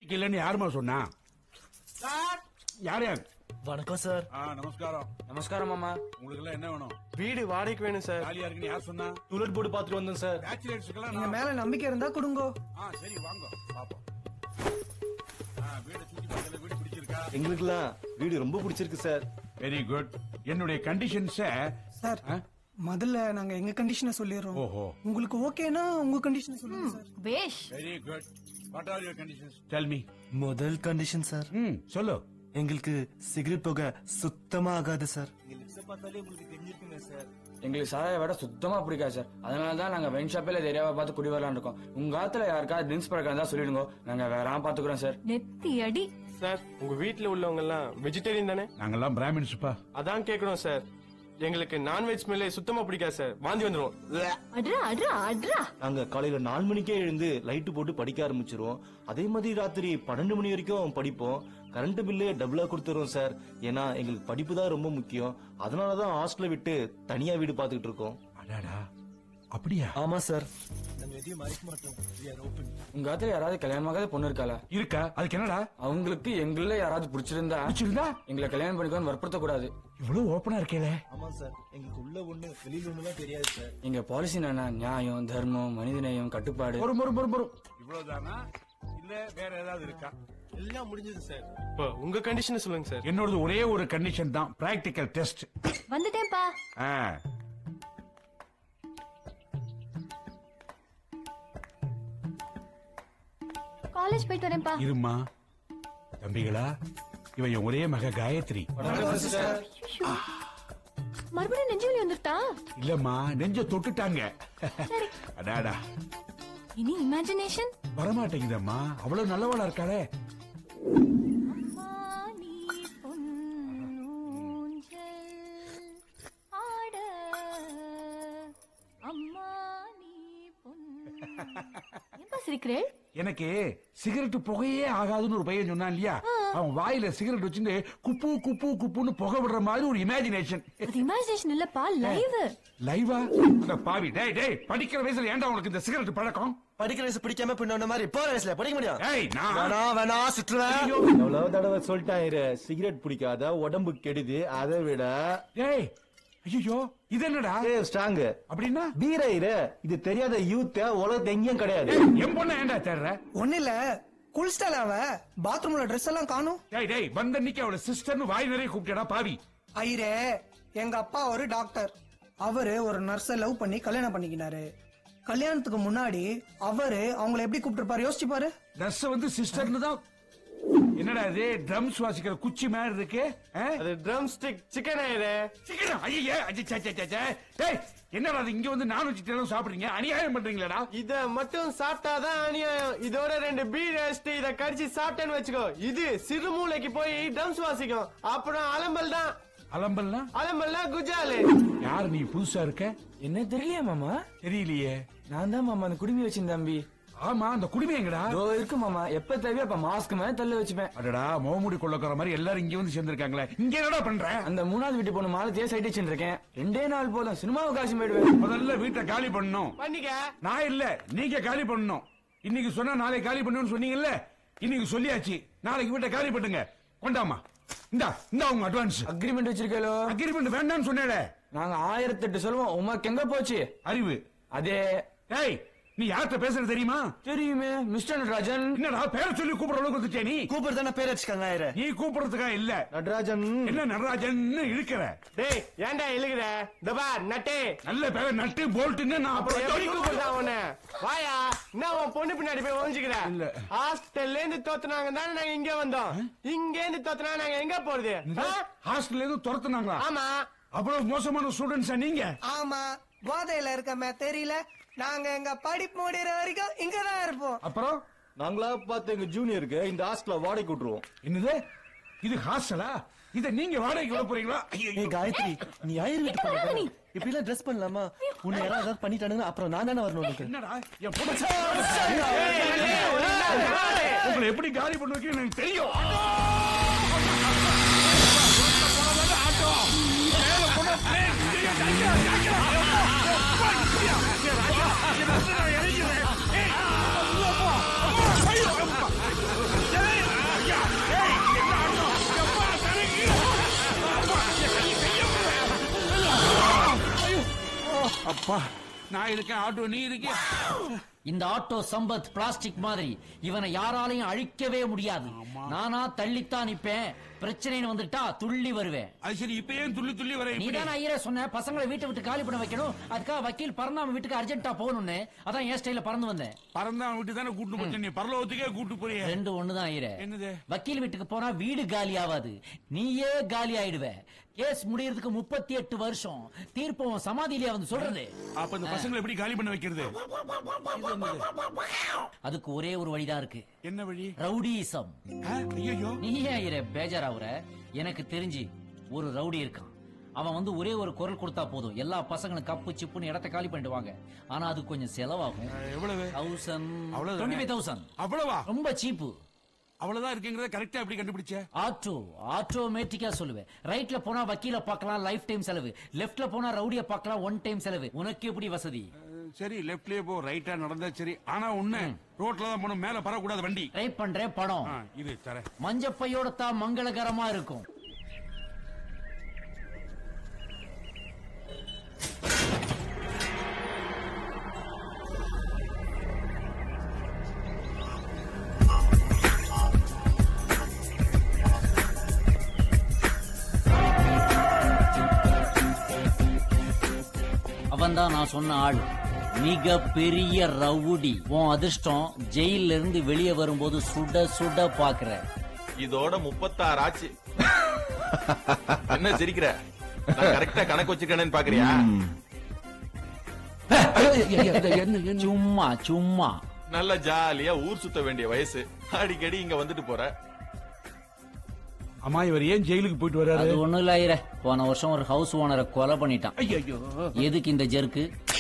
இல்லைன்னு யாருமா சொன்னா யார் யார் வணக்கம் சார் ஆ நமஸ்காரம் நமஸ்காரம் மாமா உங்களுக்கு எல்லாம் என்ன வேணும் வீடு வாடகைக்கு வேணும் சார் காலியா இருக்குன்னு யார் சொன்னா டூலெட் போர்டு பாத்துட்டு வந்தோம் சார் பேச்சுலர்ஸ்க்கெல்லாம் எங்க நான்- மேல நம்பிக்கை இருந்தா கொடுங்கோ ஆ சரி வாங்க பாப்போம் ஆ வீடு சுத்தி பார்த்தல வீடு பிடிச்சிருக்கா எங்களுக்குலாம் வீடு ரொம்ப பிடிச்சிருக்கு சார் வெரி குட் என்னுடைய கண்டிஷன்ஸ சார் முதல்ல நாங்க எங்க கண்டிஷனை சொல்லிடுறோம் ஓஹோ உங்களுக்கு ஓகேனா உங்க கண்டிஷனை சொல்லுங்க சார் பேஷ் very good what are your conditions tell me முதல் கண்டிஷன் சார் ம் சொல்லு எங்களுக்கு சிகரெட் புகை சுத்தமா ஆகாது சார் எங்களுக்கு சாராய விட சுத்தமா பிடிக்காது சார் அதனால தான் நாங்க வெயின் ஷாப்பில் இந்த ஏரியாவை பார்த்து குடி வரலாம்னு இருக்கோம் உங்க ஆத்துல யாருக்காவது ட்ரிங்க்ஸ் பழக்கம் தான் சொல்லிடுங்க நாங்க வேற பாத்துக்கிறோம் சார் நெத்தி அடி சார் உங்க வீட்ல உள்ளவங்க எல்லாம் வெஜிடேரியன் தானே நாங்கெல்லாம் பிராமின்ஸ்ப்பா அதான் கேக்குறோம் சார் எங்களுக்கு நான்வெஜ் ஸ்மெல்லே சுத்தமா பிடிக்காது சார் வாந்தி வந்துரும் அட்ரா அட்ரா அட்ரா நாங்க காலையில நாலு மணிக்கே எழுந்து லைட் போட்டு படிக்க ஆரம்பிச்சிருவோம் அதே மாதிரி ராத்திரி பன்னெண்டு மணி வரைக்கும் படிப்போம் கரண்ட் பில்லு டபுளா கொடுத்துறோம் சார் ஏன்னா எங்களுக்கு படிப்பு தான் ரொம்ப முக்கியம் அதனாலதான் ஹாஸ்டலை விட்டு தனியா வீடு பாத்துக்கிட்டு இருக்கோம் அடாடா அப்படியா ஆமா சார் உங்க ஆத்துல யாராவது கல்யாணமாகாத பொண்ணு இருக்காளா இருக்கா அதுக்கு என்னடா அவங்களுக்கு எங்கள யாராவது பிடிச்சிருந்தா பிடிச்சிருந்தா எங்களை கல்யாணம் பண்ணிக்கோன்னு வற்புறுத்த கூடாது இவ்வளவு ஓப்பனா இருக்கேல ஆமா சார் எங்களுக்கு உள்ள ஒண்ணு வெளியில ஒண்ணுலாம் தெரியாது சார் எங்க பாலிசி என்னன்னா நியாயம் தர்மம் மனிதநேயம் கட்டுப்பாடு ஒரு ஒரு ஒரு ஒரு இவ்வளவுதானா இல்ல வேற ஏதாவது இருக்கா எல்லாம் முடிஞ்சது சார் இப்போ உங்க கண்டிஷனை சொல்லுங்க சார் என்னோடது ஒரே ஒரு கண்டிஷன் தான் பிராக்டிக்கல் டெஸ்ட் வந்துட்டேன்ப்பா காலேஜ் போயிட்டு வரேன்ப்பா இருமா தம்பிகளா இவன் என் ஒரே மக காயத்ரி மறுபடியும் நெஞ்சு வலி வந்துட்டா இல்லம்மா நெஞ்ச தொட்டுட்டாங்க அடாடா இனி இமேஜினேஷன் வரமாட்டேங்குதம்மா அவ்வளவு நல்லவளா இருக்காளே ஏன்பா சிரிக்கிறேள் எனக்கு சிகரெட் புகையே ஆகாதுன்னு ஒரு பையன் சொன்னான் இல்லையா அவன் வாயில சிகரெட் வச்சுட்டு குப்பு குப்பு குப்புன்னு புகை விடுற மாதிரி ஒரு இமேஜினேஷன் அது இமேஜினேஷன் இல்லப்பா லைவ் லைவா அந்த பாவி டேய் டேய் படிக்கிற வயசுல ஏன்டா உனக்கு இந்த சிகரெட் பழக்கம் படிக்கிற வயசு பிடிக்காம பின்ன மாதிரி போற வயசுல படிக்க முடியும் ஏய் நான் வேணா வேணா சுற்றுவேன் எவ்வளவு தடவை சொல்லிட்டாயிரு சிகரெட் பிடிக்காத உடம்பு கெடுது அதை விட டேய் ஐயோ இது என்னடா ஸ்ட்ராங் அப்படின்னா பீரைரு இது தெரியாத யூத் உலகத்து எங்கேயும் கிடையாது என் பொண்ண ஏன்டா தேடுற ஒண்ணு இல்ல குளிச்சிட்டால அவ பாத்ரூம்ல ட்ரெஸ் எல்லாம் காணும் டேய் டேய் வந்தன்னைக்கு அவளை சிஸ்டர்னு வாய் நிறைய கூப்பிட்டடா பாவி ஐரே எங்க அப்பா ஒரு டாக்டர் அவரு ஒரு நர்ஸ லவ் பண்ணி கல்யாணம் பண்ணிக்கினாரு கல்யாணத்துக்கு முன்னாடி அவரு அவங்கள எப்படி கூப்பிட்டுருப்பாரு யோசிச்சு பாரு ட்ரெஸ் வந்து சிஸ்டர்னு தான் என்னடா இது ட்ரம்ஸ் வாசிக்கிற குச்சி மாதிரி இருக்கு ஆ? அது ட்ரம் ஸ்டிக் சிக்கன் ஆயிரு சீக்கிரம் ஐயே அஜி சே சே, சே சே டேய் என்னடா இது இங்க வந்து நான் வச்சுட்டு சாப்பிடுறீங்க அநியாயம் பண்றீங்களாடா இத மட்டும் சாப்பிட்டாதான் அநியாயம் இதோட ரெண்டு பீர் அடிச்சுட்டு இத கடிச்சு சாப்பிட்டேன்னு வச்சுக்கோ இது சிறுமூளைக்கு போய் ட்ரம்ஸ் வாசிக்கும் அப்புறம் அலம்பல் தான் அலம்பல்னா அலம்பல்னா குஜாலு யார் நீ புதுசா இருக்க என்ன தெரியலையா மாமா தெரியலையே நான் தான் மாமா அந்த குடுமி வச்சிருந்தேன் தம்பி ஆமா அந்த குடிமை எங்கடா இதோ இருக்கு மாமா எப்ப தேவையோ அப்ப மாஸ்க் மேல தள்ள வச்சுப்பேன் அடடா முகமூடி கொள்ளக்கிற மாதிரி எல்லாரும் இங்க வந்து சேர்ந்திருக்காங்களே இங்க என்னடா பண்ற அந்த மூணாவது வீட்டு பொண்ணு மாலத்தையே சைட் வச்சுட்டு இருக்கேன் ரெண்டே நாள் போதும் சினிமாவுக்கு காசு போயிடுவேன் முதல்ல வீட்டை காலி பண்ணணும் பண்ணிக்க நான் இல்ல நீங்க காலி பண்ணணும் இன்னைக்கு சொன்னா நாளைக்கு காலி பண்ணணும்னு சொன்னீங்கல்ல இன்னைக்கு சொல்லியாச்சு நாளைக்கு வீட்டை காலி பண்ணுங்க கொண்டாமா இந்தா இந்தா உங்க அட்வான்ஸ் அக்ரிமெண்ட் வச்சிருக்கலோ அக்ரிமெண்ட் வேண்டாம்னு சொன்னேடே நாங்க ஆயிரத்தெட்டு சொல்லுவோம் உமக்கு எங்க போச்சு அறிவு அதே டேய் நீ யார்கிட்ட பேசுறது தெரியுமா தெரியுமே மிஸ்டர் நடராஜன் என்னடா பேரை சொல்லி கூப்பிடுற அளவுக்கு வந்துச்சே நீ கூப்பிடு தானே பேர் வச்சுக்காங்க ஆயிரு நீ கூப்பிடுறதுக்கா இல்ல நடராஜன் என்ன நடராஜன் இழுக்கிற டேய் ஏன்டா இழுகுற தபா நட்டே நல்ல பேரை நட்டு போல்ட்டுன்னு நான் அப்புறம் எப்படி அப்புறம் கூப்பிடுறா உன்னை வாயா என்ன உன் பொண்ணு பின்னாடி போய் ஒழிஞ்சுக்கிற இல்ல. ஹாஸ்டல்ல இருந்து தோத்துனாங்க தானே நாங்க இங்க வந்தோம் இங்க இருந்து தோத்துனா நாங்க எங்க போறது ஆ? ஹாஸ்டல்ல இருந்து துரத்துனாங்களா ஆமா அவ்வளவு மோசமான ஸ்டூடெண்ட்ஸா நீங்க ஆமா போதையில இருக்கமே தெரியல நாங்க எங்க படிப்பு முடியற வரைக்கும் இங்கதான் இருப்போம் அப்புறம் நாங்களா பார்த்து எங்க ஜூனியருக்கு இந்த ஹாஸ்டல வாடகை விட்டுருவோம் என்னது இது ஹாஸ்டலா இத நீங்க வாடகைக்கு விட போறீங்களா ஐயையோ. ஏய் காயத்ரி நீ ஆயிரம் வீட்டு பண்ண இப்படி எல்லாம் ட்ரெஸ் பண்ணலாமா உன்னை யாராவது ஏதாவது பண்ணிட்டானுங்க அப்புறம் நான் தானே வரணும் உனக்கு என்னடா என் பொண்ணு உங்களை எப்படி காலி பண்ண வைக்க எனக்கு தெரியும் அப்பா நான் இருக்கேன் ஆட்டோ நீ இருக்கியா இந்த ஆட்டோ சம்பத் பிளாஸ்டிக் மாதிரி இவனை யாராலையும் அழிக்கவே முடியாது நானா தள்ளித்தான் நிப்பேன் பிரச்சனைன்னு வந்துட்டா துள்ளி வருவேன் அது சரி இப்ப ஏன் துள்ளி துள்ளி வர நீ இப்படி? தானே ஐயரே சொன்ன பசங்களை வீட்டை விட்டு காலி பண்ண வைக்கணும் அதுக்காக வக்கீல் பரந்தாம வீட்டுக்கு அர்ஜென்ட்டா போகணும்னு அதான் என் ஸ்டைல பறந்து வந்தேன் பறந்தான் விட்டு தானே கூட்டு போச்சு நீ பரலோகத்துக்கே கூட்டு போறிய ரெண்டு ஒண்ணுதான் ஐயரே என்னது வக்கீல் வீட்டுக்கு போனா வீடு காலி ஆகாது நீயே காலி ஆயிடுவ கேஸ் முடியறதுக்கு முப்பத்தி எட்டு வருஷம் தீர்ப்பு உன் சமாதியிலே வந்து சொல்றது அப்ப இந்த பசங்களை எப்படி காலி பண்ண வைக்கிறது இது என்னது? அதுக்கு ஒரே ஒரு வழிதான் இருக்கு என்ன வழி ரவுடிசம் ஐயோ நீ ஏன் ஐயரே பேஜாராவுற எனக்கு தெரிஞ்சு ஒரு ரவுடி இருக்கான் அவன் வந்து ஒரே ஒரு குரல் கொடுத்தா போதும் எல்லா பசங்களும் கப்பு சிப்புன்னு இடத்த காலி பண்ணிடுவாங்க ஆனா அது கொஞ்சம் செலவாகும் எவ்வளவு தௌசண்ட் அவ்வளவுதானே? டுவெண்ட்டி ஃபைவ் தௌசண்ட் அவ்வளவா ரொம்ப சீப்பு அவ்வளவுதான் இருக்குங்கிறத கரெக்டா எப்படி கண்டுபிடிச்ச ஆட்டோ ஆட்டோமேட்டிக்கா சொல்லுவேன் ரைட்ல போனா வக்கீல பார்க்கலாம் லைஃப் டைம் செலவு லெஃப்ட்ல போனா ரவுடிய பார்க்கலாம் ஒன் டைம் செலவு உனக்கு எப்படி வசதி அஹ், சரி லெஃப்ட்லயே போ ரைட்டா நடந்தா சரி ஆனா ஒண்ணு ரோட்ல தான் போகணும் மேல பரக்கூடாது வண்டி ட்ரை பண்றேன் படம் ஆ, இது தரேன் மஞ்சப்பையோட தான் மங்களகரமா இருக்கும் அவன்தான் நான் சொன்ன ஆள் மிக பெரிய ரவுடி உன் அதிர்ஷ்டம் ஜெயில இருந்து வெளியே வரும்போது சுட சுட பாக்குற இதோட முப்பத்தாறு ஆச்சு என்ன சிரிக்கிற நான் கரெக்டா கணக்கு வச்சிருக்கேன்னு பாக்குறியா சும்மா சும்மா நல்ல ஜாலியா ஊர் சுத்த வேண்டிய வயசு அடிக்கடி இங்க வந்துட்டு போற அம்மா இவர் ஏன் ஜெயிலுக்கு போயிட்டு அது வர்றாரு ஒண்ணும் இல்ல ஐயரே போன வருஷம் ஒரு ஹவுஸ் ஓனரை கொலை பண்ணிட்டான் ஐயோ எதுக்கு இந்த ஜெருக்கு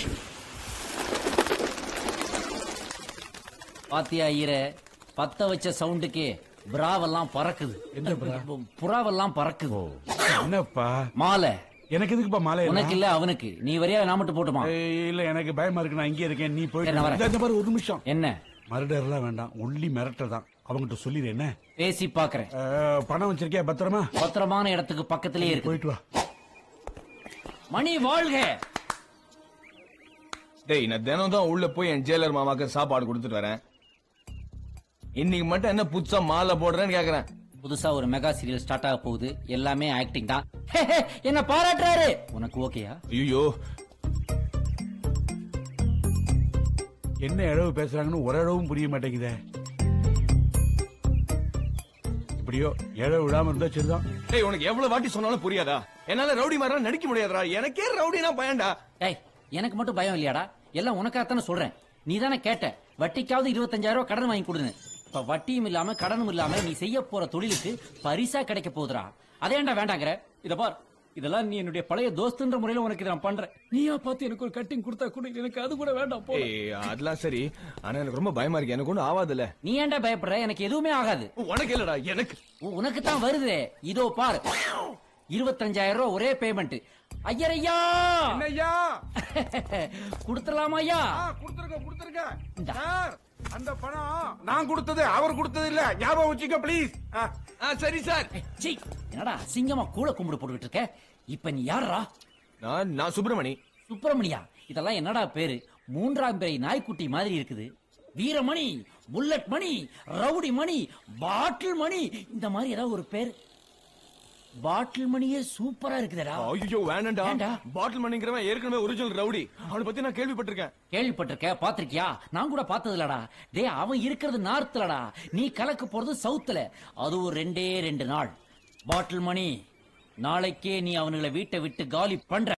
பாத்தியா ஐயரே பத்த வச்ச சவுண்டுக்கே புறாவெல்லாம் பறக்குது எந்த புறா? புறாவெல்லாம் பறக்குது என்னப்பா மாலை எனக்கு எதுக்குப்பா மாலை எல்லாம்? உனக்கு இல்ல அவனுக்கு நீ வரையா நான் மட்டும் போட்டுமா ஏய், இல்ல எனக்கு பயமா இருக்கு நான் இங்கே இருக்கேன் நீ சரி, நான் போயிட்டு வரேன். இந்த- இந்த பாரு ஒரு நிமிஷம் என்ன மர்டர்லாம் வேண்டாம் ஒன்லி மிரட்டல் தான் அவங்ககிட்ட சொல்லிடு என்ன பேசி பாக்குறேன் அஹ், பணம் வச்சிருக்கியா பத்திரமா பத்திரமான இடத்துக்கு பக்கத்திலே இருக்கு போயிட்டு வா மணி வாழ்க டேய் நான் தினம் தான் உள்ள போய் என் ஜெயிலர் மாமாக்கு சாப்பாடு கொடுத்துட்டு வரேன் இன்னைக்கு மட்டும் என்ன புதுசா மாலை போடுறேன்னு கேக்குறேன் புதுசா ஒரு மெகா சீரியல் ஸ்டார்ட் ஆக போகுது எல்லாமே ஆக்டிங் தான் ஹே, ஹே, என்ன பாராட்டுறாரு உனக்கு ஓகேயா ஐயோ என்ன இழவு பேசுறாங்கன்னு ஒரு இழவும் புரிய மாட்டேங்குதே இப்படியோ இழவு விடாம இருந்தா சரிதான் டேய் உனக்கு எவ்வளவு வாட்டி சொன்னாலும் புரியாதா என்னால ரவுடி மாதிரி நடிக்க முடியாதுடா எனக்கே ரவுடினா பயன்டா டேய் எனக்கு மட்டும் பயம் இல்லையாடா எல்லாம் உனக்காகத்தானே சொல்றேன் நீ தானே கேட்ட வட்டிக்காவது இருபத்தஞ்சாயிரம் ரூபாய் கடன் வாங்கி கொடுன்னு இப்ப வட்டியும் இல்லாம கடனும் இல்லாம நீ செய்ய போற தொழிலுக்கு பரிசா கிடைக்க போகுதுடா அதேண்டா வேண்டாங்கிற இத பார் இதெல்லாம் நீ என்னுடைய பழைய தோஸ்துன்ற முறையில உனக்கு இதை நான் பண்றேன் நீயா பார்த்து எனக்கு ஒரு கட்டிங் கொடுத்தா கூட எனக்கு அது கூட வேண்டாம் போ ஏய் அதெல்லாம் சரி ஆனா எனக்கு ரொம்ப பயமா இருக்கு எனக்கு ஒண்ணும் ஆவாதுல்ல நீ ஏன்டா பயப்படுற எனக்கு எதுவுமே ஆகாது உனக்கு இல்லடா எனக்கு உனக்கு தான் வருது இதோ பாரு இருபத்தஞ்சாயிரம் ரூபாய் ஒரே பேமெண்ட் ஐயரையா ஐயா கொடுத்துடலாமா ஐயா கொடுத்துருக்க கொடுத்துருக்க இந்தா. சார் அந்த பணம் நான் கொடுத்தது அவர் கொடுத்தது இல்ல ஞாபகம் வச்சுக்க ப்ளீஸ் ஆ, சரி சார் சீ, என்னடா சிங்கமா கூள கும்பிடு போட்டுக்கிட்டு இருக்க இப்ப நீ யாரா நான் நான் சுப்பிரமணி சுப்பிரமணியா இதெல்லாம் என்னடா பேரு மூன்றாம் பிறை நாய்க்குட்டி மாதிரி இருக்குது Veeramani bullet Mani rowdy Mani bottle Mani இந்த மாதிரி ஏதாவது ஒரு பேர் பாட்டில் மணியே சூப்பரா இருக்குதுடா ஐயோ வேணாம்டா ஏன்டா? பாட்டில் மணிங்கிறவன் ஏற்கனவே ஒரிஜினல் ரவுடி அவனை பத்தி நான் கேள்விப்பட்டிருக்கேன் கேள்விப்பட்டிருக்க பாத்திருக்கியா நான் கூட பார்த்ததில்லடா டேய் அவன் இருக்கிறது நார்த்லடா நீ கலக்க போறது சவுத்துல அதுவும் ரெண்டே ரெண்டு நாள் பாட்டில் மணி நாளைக்கே நீ அவனுங்களை வீட்டை விட்டு காலி பண்ற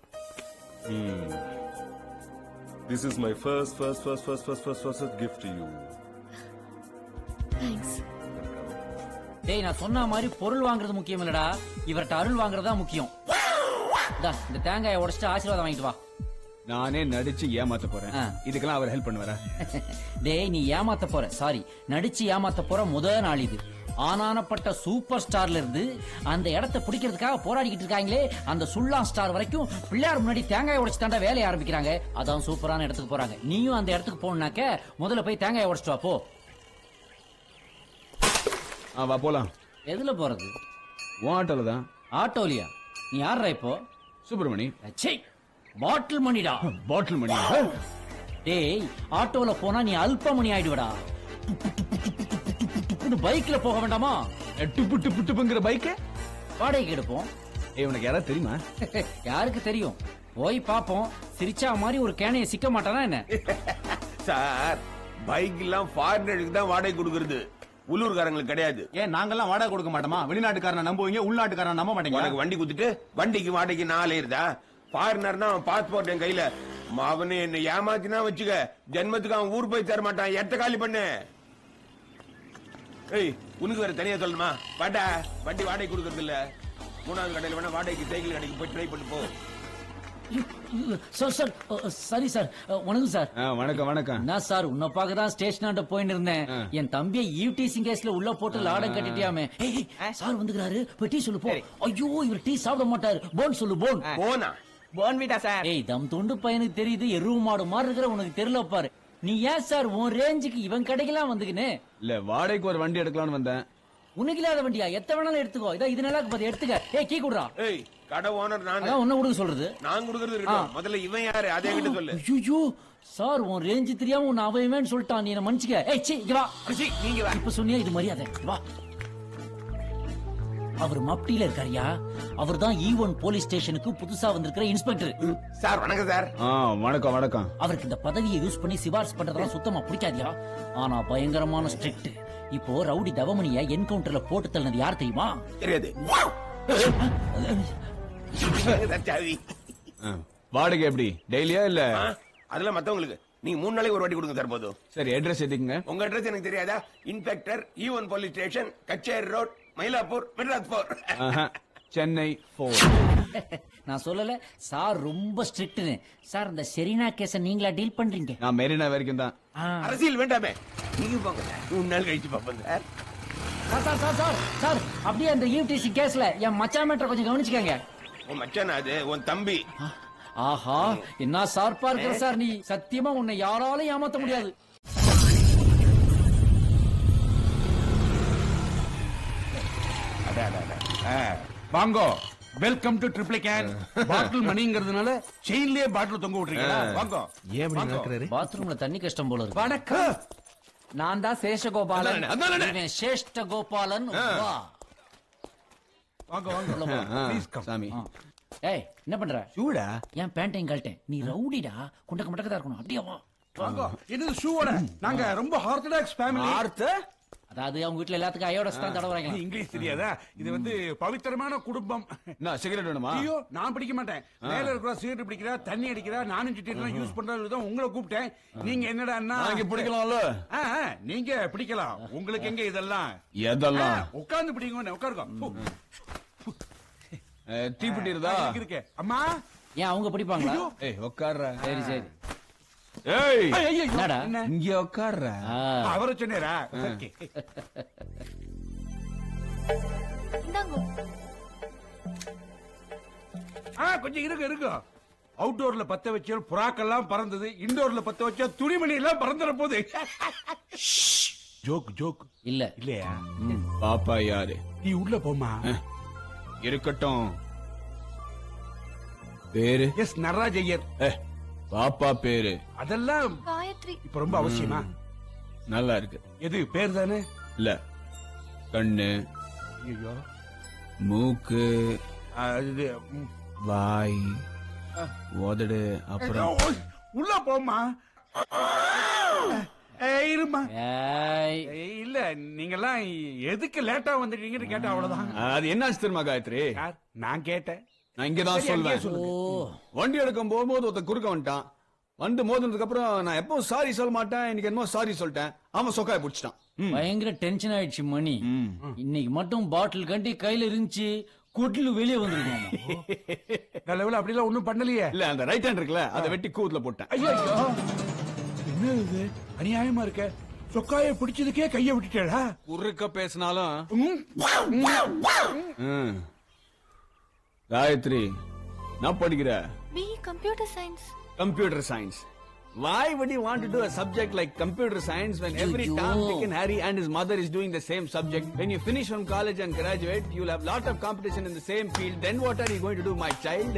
this is my first first first first first first first gift to you thanks டேய் நான் சொன்ன மாதிரி பொருள் வாங்குறது முக்கியம் இல்லடா இவர்ட்ட அருள் வாங்குறது தான் முக்கியம் இந்தா, இந்த தேங்காயை உடைச்சிட்டு ஆசீர்வாதம் வாங்கிட்டு வா நானே நடிச்சு ஏமாத்த போறேன் ஆ. இதுக்கெல்லாம் அவர் ஹெல்ப் பண்ணுவாரா டேய் நீ ஏமாத்த போற சாரி நடிச்சு ஏமாத்த போற முத நாள் இது ஆனானப்பட்ட சூப்பர் ஸ்டார்ல இருந்து அந்த இடத்தை பிடிக்கிறதுக்காக போராடிக்கிட்டு இருக்காங்களே அந்த சுள்ளா ஸ்டார் வரைக்கும் பிள்ளையார் முன்னாடி தேங்காய் உடைச்சு தாண்டா வேலையை ஆரம்பிக்கிறாங்க அதான் சூப்பரான இடத்துக்கு போறாங்க நீயும் அந்த இடத்துக்கு போகணுனாக்க முதல்ல போய் தேங்காய் உடைச்சிட்டு வா போ ஆ வா போலாம் எதுல போறது உன் ஆட்டோல தான் ஆட்டோலியா நீ யாரா இப்போ சுப்பிரமணி ச்சே பாட்டில் மணிடா பாட்டில் மணி டேய் ஆட்டோல போனா நீ அல்ப மணி ஆயிடுவடா பைக்ல போக வேண்டாமா டுப்பு டுப்பு டுப்புங்கிற பைக்கு வாடகைக்கு எடுப்போம் ஏய் உனக்கு யாரா தெரியுமா யாருக்கு தெரியும் போய் பாப்போம் சிரிச்சா மாதிரி ஒரு கேனைய சிக்க மாட்டானா என்ன சார் பைக் எல்லாம் ஃபாரினருக்கு தான் வாடகை கொடுக்கறது உள்ளூர்காரங்களுக்கு கிடையாது ஏன் நாங்கெல்லாம் வாடகை கொடுக்க மாட்டோமா வெளிநாட்டுக்காரனை நம்புவீங்க உள்நாட்டுக்காரனை நம்ப உனக்கு வண்டி குத்துட்டு வண்டிக்கு வாடகைக்கு நாலு இருந்தா ஃபாரினர்னா அவன் பாஸ்போர்ட் என் கையில அவனு என்ன ஏமாத்தினா வச்சுக்க ஜென்மத்துக்கு அவன் ஊர் போய் தர மாட்டான் எட்ட காலி பண்ணு ஏய் உனக்கு வேற தனியா சொல்லணுமா வாடா வண்டி வாடகை கொடுக்கறது இல்ல மூணாவது கடையில வேணா வாடகைக்கு சைக்கிள் கடைக்கு போய் ட்ரை பண்ணி போ சார் சார் சரி சார் வணக்கம் சார் ஆ, வணக்கம் வணக்கம் என்ன சார் உன்னை பார்க்க தான் ஸ்டேஷனாண்ட போயிட்டு இருந்தேன் ஆ. என் தம்பியை ஈவ்டீசிங் கேஸ்ல உள்ள போட்டு லாடம் கட்டிட்டியாமே ஏய், ஏய், சார் வந்துக்கிறாரு போய் டீ சொல்லு போ ஐயோ இவர் டீ சாப்பிட மாட்டாரு போன் சொல்லு போன் போனா போன்விட்டா சார் ஏய் தம் தொண்டு பையனுக்கு தெரியுது எருவு மாடு மாதிரி இருக்கிற உனக்கு தெரியல பாரு நீ ஏன் சார் உன் ரேஞ்சுக்கு இவன் கடைக்கெல்லாம் வந்துக்கினு இல்ல வாடகைக்கு ஒரு வண்டி எடுக்கலாம்னு வந்தேன் உனக்கு இல்லாத வண்டியா எத்த வேணாலும் எடுத்துக்கோ இதோ இது நல்லா இருக்கு பாரு எடுத்துக்க ஏய் கீ குடுறா ஏய் கடை ஓனர் நானு அதான் உன்ன கொடுக்க சொல்றது நான் கொடுக்கறது இருக்கட்டும் முதல்ல இவன் யாரு அதே கிட்ட சொல்லு ஐயோ சார் உன் ரேஞ்ச் தெரியாம உன்னை அவன் சொல்லிட்டான் நீ என்ன மன்னிச்சுக்க ஏய் சீ இங்க வா ரிஷி, நீங்க வா இப்ப சொன்னியா இது மரியாதை வா அவர் மப்டியில இருக்காருயா அவர் தான் ஈ ஒன் போலீஸ் ஸ்டேஷனுக்கு புதுசா வந்திருக்கிற இன்ஸ்பெக்டர் சார் வணக்கம் சார் ஆ வணக்கம் வணக்கம் அவருக்கு இந்த பதவியை யூஸ் பண்ணி சிபாரிசு பண்றதெல்லாம் சுத்தமா பிடிக்காதியா ஆனா பயங்கரமான ஸ்ட்ரிக்ட் இப்போ ரவுடி தவமணிய என்கவுண்டர்ல போட்டு தள்ளினது யார் தெரியுமா தெரியாது சாவி ஆ, வாடகை எப்படி டெய்லியா இல்ல ஆ, அதெல்லாம் மத்தவங்களுக்கு நீங்க மூணு நாளைக்கு ஒரு வாட்டி கொடுங்க சார் போதும் சரி அட்ரஸ் எதுக்குங்க உங்க அட்ரஸ் எனக்கு தெரியாதா inspector even police station Kutchery road Mylapore Madras four ஆஹா, சென்னை போர் நான் சொல்லல சார் ரொம்ப ஸ்ட்ரிக்ட்னு சார் இந்த செரினா கேஸ நீங்களா டீல் பண்றீங்க நான் மெரினா வரைக்கும் தான் அரசியல் வேண்டாமே நீங்க போங்க சார் மூணு நாள் கழிச்சு பார்ப்போம் sir sir sir sir sir sir அப்படியே அந்த யூடிசி கேஸ்ல என் மச்சான் மேட்டரை கொஞ்சம் கவனிச்சுக்கங்க உன் மச்சானா அது உன் தம்பி ஆஹா என்ன சார்பா இருக்கிற சார் நீ சத்தியமா உன்னை யாராலும் ஏமாத்த முடியாது வாங்கோ welcome to triple can bottle மணிங்கிறதுனால செயின்லயே பாட்டில் தொங்க விட்டுறீங்களா வாங்கோ ஏன் இப்படி நடக்கிறாரு பாத்ரூம்ல தண்ணி கஷ்டம் போல இருக்கு வணக்கம் நான் தான் சேஷகோபாலன் இவன் சேஷ்ட கோபாலன் வா வாங்க வாங்க ப்ளீஸ் கம் சாமி ஆ. ஏய் என்ன பண்ற சூடா ஏன் பேண்டையும் கழட்டேன் நீ ரவுடிடா குண்டக்க மட்டக்கதா இருக்கணும் அப்படியே வா வாங்க இது ஷூவோட நாங்க ரொம்ப ஆர்த்தடாக்ஸ் ஃபேமிலி அதாவது அவங்க வீட்டுல எல்லாத்துக்கும் அயோடஸ் தான் தடவுறாங்க இங்கிலீஷ் தெரியாதா இது வந்து பவித்திரமான குடும்பம் என்ன சிகரெட் வேணுமா ஐயோ நான் பிடிக்க மாட்டேன் மேல இருக்கிற சிகரெட் பிடிக்கிறா தண்ணி அடிக்கிறா நானும் சிட்டிலாம் யூஸ் பண்றது தான் உங்களை கூப்பிட்டேன் நீங்க என்னடா நான் இங்க பிடிக்கலாம்ல ஆ, ஆ, நீங்க பிடிக்கலாம் உங்களுக்கு எங்க இதெல்லாம் எதெல்லாம் உட்கார்ந்து பிடிங்க உட்காருங்க அஹ், தீப்பெட்டி இருந்தா இருக்கு அம்மா ஏன் அவங்க பிடிப்பாங்களா ஏய் உட்கார்ற சரி சரி ஏய் ஐயையோ, என்னடா? என்ன? இங்க உட்கார்ற ஆ. அவரை சொன்னேரா ஓகே இந்தாங்க ஆ கொஞ்சம் இருக்கு இருக்கு அவுட்டோர்ல பத்த வச்ச புறாக்கெல்லாம் பறந்தது இன்டோர்ல பத்த வச்ச துணிமணி எல்லாம் பறந்துற போது ஜோக் ஜோக் இல்ல இல்லையா பாப்பா யாரு நீ உள்ள போமா இருக்கட்டும் பேரு எஸ் நடராஜ் ஐயர் ஏ பாப்பா பேரு அதெல்லாம் காயத்ரி இப்ப ரொம்ப அவசியமா நல்லா இருக்கு எது பேர் தானே இல்ல கண்ணு ஐயோ மூக்கு இது ம், வாய் உதடு அப்புறம் ஓ, உள்ள போமா ஏய், இருமா ஏய் ஏய், இல்ல நீங்கெல்லாம் எதுக்கு லேட்டா வந்துட்டீங்கன்னு கேட்டா அவ்வளவுதான் அது என்னாச்சு தெரியுமா காயத்ரி யார் நான் கேட்டேன் நான் இங்கதான் சரி, அங்கேயே சொல்வேன் சொல்லுங்க. வண்டி எடுக்கும் போகும்போது ஒருத்தன் குறுக்க வந்துட்டான் வந்து மோதினதுக்கு அப்புறம் நான் எப்பவும் சாரி சொல்ல மாட்டேன் இன்னைக்கு என்னமோ சாரி சொல்லிட்டேன் அவன் சொக்காய பிடிச்சிட்டான் ம். பயங்கர டென்ஷன் ஆயிடுச்சு மணி ம். இன்னைக்கு மட்டும் பாட்டில் கண்டி கையில இருந்துச்சு குட்லு வெளியே வந்துருக்கோம் நல்ல வேளை அப்படிலாம் ஒண்ணும் பண்ணலையே இல்ல அந்த ரைட் ஹேண்ட் இருக்குல்ல அதை வெட்டி கூத்துல போட்டேன் ஐயோ என்ன இது அநியாயமா இருக்க சொக்காய பிடிச்சதுக்கே கைய விட்டுட்டேடா குறுக்க பேசினாலும் ம், ம். காயத்ரி நான் படிக்கிற B computer science computer science Why would you want to do a subject like computer science when every Ayyo. Tom, Dick and Harry and his mother is doing the same subject? When you finish from college and graduate, you'll have lot of competition in the same field. Then what are you going to do, my child?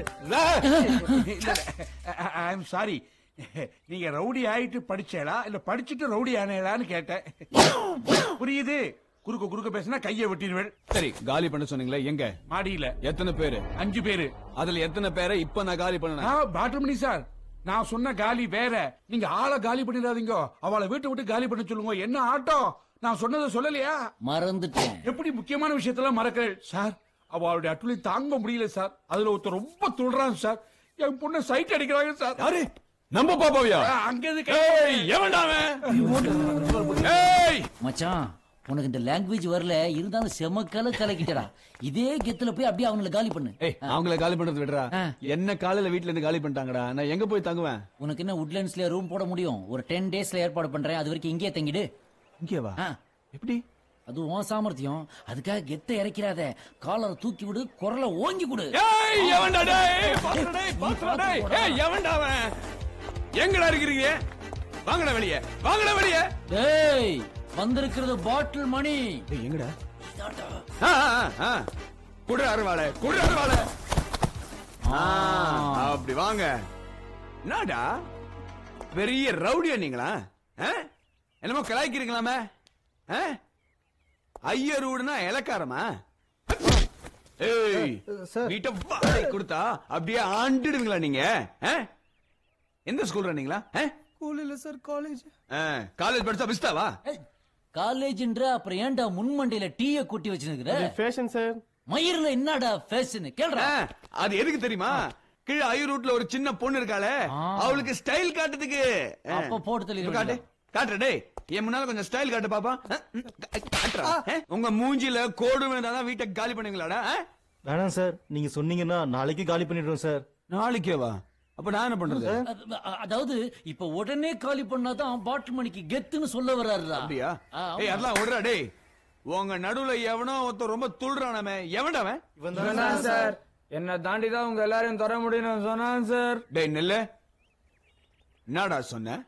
I am sorry நீங்க rowdy ஆயிட்டு படிச்சேளா இல்ல படிச்சுட்டு rowdy ஆனேளான்னு கேட்டேன் புரியுது குறுக்க குறுக்க பேசினா கையை வெட்டிடுவேன் சரி காலி பண்ண சொன்னீங்களே எங்க மாடியில எத்தனை பேரு அஞ்சு பேரு அதுல எத்தனை பேரை இப்ப நான் காலி பண்ணணும் பாட்டமணி சார் நான் சொன்ன காலி வேற நீங்க ஆளை காலி பண்ணிடாதீங்க அவளை வீட்டை விட்டு காலி பண்ண சொல்லுங்க என்ன ஆட்டம் நான் சொன்னதை சொல்லலையா மறந்துட்டேன் எப்படி முக்கியமான விஷயத்துல மறக்க சார் அவளுடைய அட்டுளி தாங்க முடியல சார் அதுல ஒருத்தர் ரொம்ப துள்றான் சார் என் பொண்ணை சைட் அடிக்கிறாங்க சார் யாரு நம்ம பாப்பாவியா அங்க எதுக்கு ஏய் எவன்டா அவன் ஏய் மச்சான் உனக்கு இந்த லாங்குவேஜ் வரல இருந்தாலும் செமக்கல கலக்கிட்டடா இதே கெத்துல போய் அப்படியே அவங்கள காலி பண்ணு ஏய் அவங்கள காலி பண்றது விடுறா ஆ. என்ன காலையில வீட்ல இருந்து காலி பண்ணிட்டாங்கடா நான் எங்க போய் தங்குவேன் உனக்கு என்ன உட்லண்ட்ஸ்ல ரூம் போட முடியும் ஒரு டென் டேஸ்ல ஏற்பாடு பண்றேன் அது வரைக்கும் இங்கேயே தங்கிடு இங்கே வா ஆ. எப்படி அது உன் சாமர்த்தியம் அதுக்காக கெத்த இறக்கிறாத காலரை தூக்கி விடு குரலை ஓங்கி கொடு ஏய் எவன்டா டேய் பாத்துடா டேய் பாத்துடா டேய் ஏய் எவன்டா அவன் எங்கடா இருக்கிறீங்க வாங்கடா வெளிய வாங்கடா வெளிய டேய் வந்திருக்கிறது பாட்டில் மணி டேய் எங்கடா ஆ ஆ, ஆ குடு அருவாளை குடு அருவாளை ஆ, அப்படி வாங்க என்னடா பெரிய ரவுடியா நீங்களா ஆ? என்னமோ கலாய்க்கிறீங்களாமே ஆ? ஐயர் வீடுனா இலக்காரமா ஏய் வீட்டை வாடகை கொடுத்தா அப்படியே ஆண்டுடுவீங்களா நீங்க ஆ? எந்த ஸ்கூல் நீங்களா ஸ்கூல் இல்ல சார் காலேஜ் காலேஜ் படிச்சா பிஸ்தாவா காலேஜ்ன்ற அப்புறம் ஏன்டா முன்மண்டையில டீய கூட்டி வச்சிருக்கிற ஃபேஷன் சார் மயிர்ல என்னடா ஃபேஷன் கேள்றா ஆ, அது எதுக்கு தெரியுமா கீழே ஐயர் ரூட்ல ஒரு சின்ன பொண்ணு இருக்காளே ஆ. அவளுக்கு ஸ்டைல் காட்டுறதுக்கு ஆ. அப்ப போட்டு தள்ளி இப்ப காட்டு காட்டுற டேய் என் முன்னால கொஞ்சம் ஸ்டைல் காட்டு பாப்பா ஆ, ம், கா- காட்டுறா ஆ? உங்க மூஞ்சில கோடு விழுந்தாதான் வீட்டை காலி பண்ணுவீங்களாடா ஆ? வேணாம் சார் நீங்க சொன்னீங்கன்னா நாளைக்கு காலி பண்ணிடுறோம் சார் நாளைக்கே வா அப்ப நான் என்ன பண்றது அது- அதாவது இப்ப உடனே காலி பண்ணாதான் பாட்டில் மணிக்கு கெத்துன்னு சொல்ல வர்றாருடா அப்படியா ஆ, ஆமா. ஏய் அதெல்லாம் விடுறா டேய் உங்க நடுவுல எவனோ ஒருத்தன் ரொம்ப துள்றானமே எவன்டா அவன் இவன்தான் சார் என்ன தாண்டி தான் உங்க எல்லாரையும் தர முடியும்னு சொன்னான் சார் டேய் நெல்லு என்னடா சொன்ன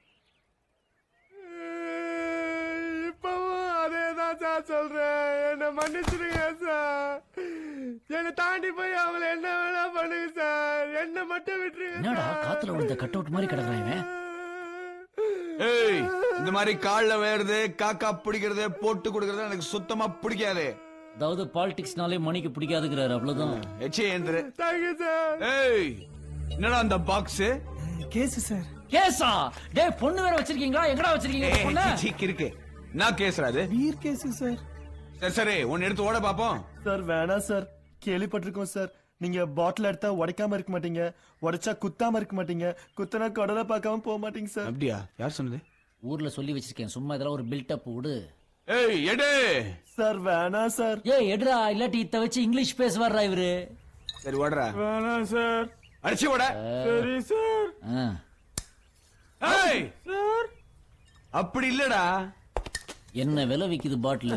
இப்பவும் அதே தான் சார் சொல்றேன் என்ன மன்னிச்சிடுங்க சார் என்னை தாண்டி போய் அவளை என்ன வேணா பண்ணுங்க சார் என்ன மட்டும் விட்டுருங்க என்னடா காத்துல விழுந்த கட் அவுட் மாதிரி கிடக்குறான் இவன் ஏய் இந்த மாதிரி கால்ல வேறது காக்கா பிடிக்கிறது போட்டு கொடுக்கறது எனக்கு சுத்தமா பிடிக்காது அதாவது பாலிடிக்ஸ்னாலே மணிக்கு பிடிக்காதுங்கிறாரு அவ்வளவுதான் எச்சே என்று தேங்க்யூ சார் ஏய் என்னடா அந்த பாக்ஸ் கேஸ் சார் கேசா டேய் பொண்ணு வேற வச்சிருக்கீங்களா எங்கடா வச்சிருக்கீங்க இந்த பொண்ணு இருக்கு நான் கேசுறா அது வீர் கேஸ் சார் சரி சரி ஒன்னு எடுத்து ஓட பாப்போம் சார் வேணாம் சார் கேள்விப்பட்டிருக்கோம் சார் நீங்க பாட்டில் எடுத்தா உடைக்காம இருக்க மாட்டீங்க உடைச்சா குத்தாம இருக்க மாட்டீங்க குத்தனா கடலை பார்க்காம போக மாட்டீங்க சார் அப்படியா யார் சொன்னது ஊர்ல சொல்லி வச்சிருக்கேன் சும்மா இதெல்லாம் ஒரு பில்டப் விடு ஏய் எடு சார் வேணாம் சார் ஏய் எடுடா இல்லாட்டி இத்த வச்சு இங்கிலீஷ் பேச வர்றா இவரு சரி ஓடுறா வேணாம் சார் அடிச்சு ஓட சரி சார் ஆ. ஏய் அப்படி இல்லடா என்ன விலை விக்குது பாட்டிலு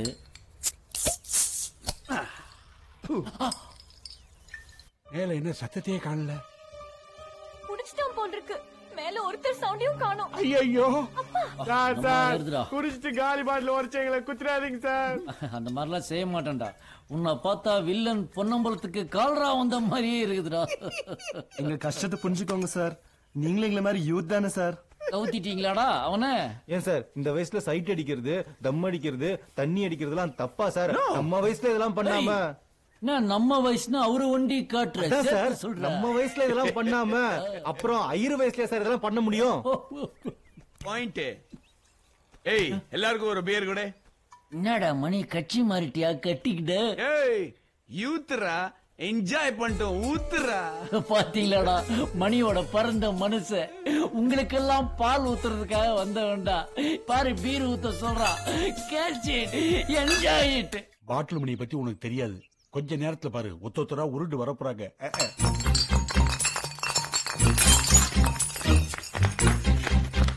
மேல என்ன சத்தத்தையே காணல குடிச்சிட்டான் போல் இருக்கு மேல ஒருத்தர் சவுண்டையும் காணோம் ஐயோ சார் நம்ம சார் ஏறுதுடா. குடிச்சிட்டு காலி பாட்டில் உரைச்சவங்களை குத்துறாதீங்க சார் அந்த மாதிரிலாம் செய்ய மாட்டேன்டா உன்னை பார்த்தா வில்லன் பொன்னம்பலத்துக்கு கால்ரா வந்த மாதிரியே இருக்குதுடா எங்க கஷ்டத்தை புரிஞ்சுக்கோங்க சார் நீங்களும் எங்களை மாதிரி யூத் தானே சார் கவுத்திட்டீங்களாடா அவன ஏன் சார் இந்த வயசுல சைட் அடிக்கிறது தம் அடிக்கிறது தண்ணி அடிக்கிறதுலாம் தப்பா சார் நம்ம வயசுல இதெல்லாம் பண்ணாம என்ன நம்ம வயசுனா அவரு ஒண்டி காட்டுற அதான் சார் சேர்த்து சொல்ற நம்ம வயசுல இதெல்லாம் பண்ணாம அப்புறம் ஐயர் வயசுல சார் இதெல்லாம் பண்ண முடியும் பாயிண்ட் ஏய் எல்லாருக்கும் ஒரு பேர் கூட என்னடா மணி கட்சி மாறிட்டியா கட்டிக்கிட்டு ஏய் யூத்ரா என்ஜாய் பண்ணிட்டோம் ஊத்துறா பாத்தீங்களாடா மணியோட பறந்த மனச உங்களுக்கெல்லாம் பால் ஊத்துறதுக்காக வந்த வேண்டாம் பாரு பீர் ஊத்த சொல்றான் கேட்ச் என்ஜாய் இட் பாட்டில் மணியை பத்தி உனக்கு தெரியாது கொஞ்ச நேரத்துல பாரு ஒத்த ஒத்தரா உருண்டு வரப்போறாங்க அஹ், அஹ்.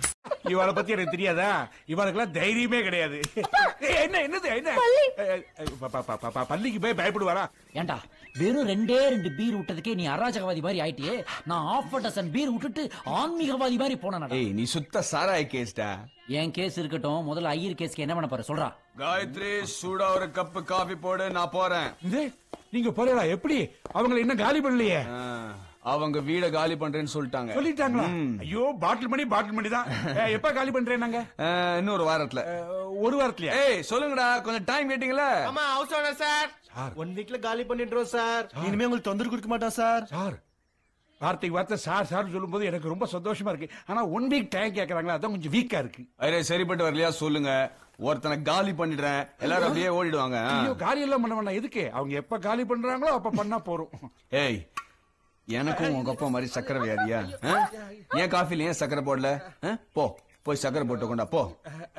இவளை பத்தி எனக்கு தெரியாதா இவளுக்கெல்லாம் தைரியமே கிடையாது ஏய், என்ன என்னது என்ன ஏய், ஏய், ப- ப- ப- ப- பள்ளிக்கு போய் பயப்படுவாரா ஏண்டா வெறும் ரெண்டே ரெண்டு பீர் விட்டதுக்கே நீ அராஜகவாதி மாதிரி ஆயிட்டியே நான் ஆஃப் டசன் பீர் விட்டுட்டு ஆன்மீகவாதி மாதிரி போனேன் ஏய் நீ சுத்த சாராய கேஸ்டா என் கேஸ் இருக்கட்டும் முதல்ல ஐயர் கேஸ்க்கு என்ன பண்ண போற சொல்றா காயத்ரி சூடா ஒரு கப் காபி போடு நான் போறேன் இது நீங்க போறீங்களா எப்படி அவங்களை இன்னும் காலி பண்ணலையே ஆ, அவங்க வீட காலி பண்றேன்னு சொல்லிட்டாங்க சொல்லிட்டாங்களா ஐயோ பாட்டில் மணி பாட்டில் மணி தான் ஏய், எப்ப காலி பண்றேன் நாங்க ஆ, இன்னொரு வாரத்துல ஒரு வாரத்திலயா ஏய் சொல்லுங்கடா கொஞ்சம் டைம் கேட்டீங்களா ஆமா ஹவுஸ் ஓனர் சார் ஒன் வீக்ல காலி பண்ணிடுறோம் சார் இனிமே உங்களுக்கு தொந்தரவு கொடுக்க மாட்டோம் சார் சார் வார்த்தைக்கு வார்த்தை சார் சார் சொல்லும்போது எனக்கு ரொம்ப சந்தோஷமா இருக்கு ஆனா ஒன் வீக் டைம் கேக்குறாங்களா அதான் கொஞ்சம் வீக்கா இருக்கு அரே சரிப்பட்டு வரலையா சொல்லுங்க ஒருத்தனை காலி பண்ணிடுறேன் எல்லாரும் அப்படியே ஓடிடுவாங்க ஆ. ஐயோ காலி எல்லாம் பண்ண வேண்டாம் எதுக்கு அவங்க எப்ப காலி பண்றாங்களோ அப்ப பண்ணா போறோம் ஏய் எனக்கும் உங்க அப்பா மாதிரி சக்கரை வியாதியா ஆ? ஏன் காஃபில ஏன் சக்கரை போடல ஆ? போ போய் சக்கரை போட்டு கொண்டா போ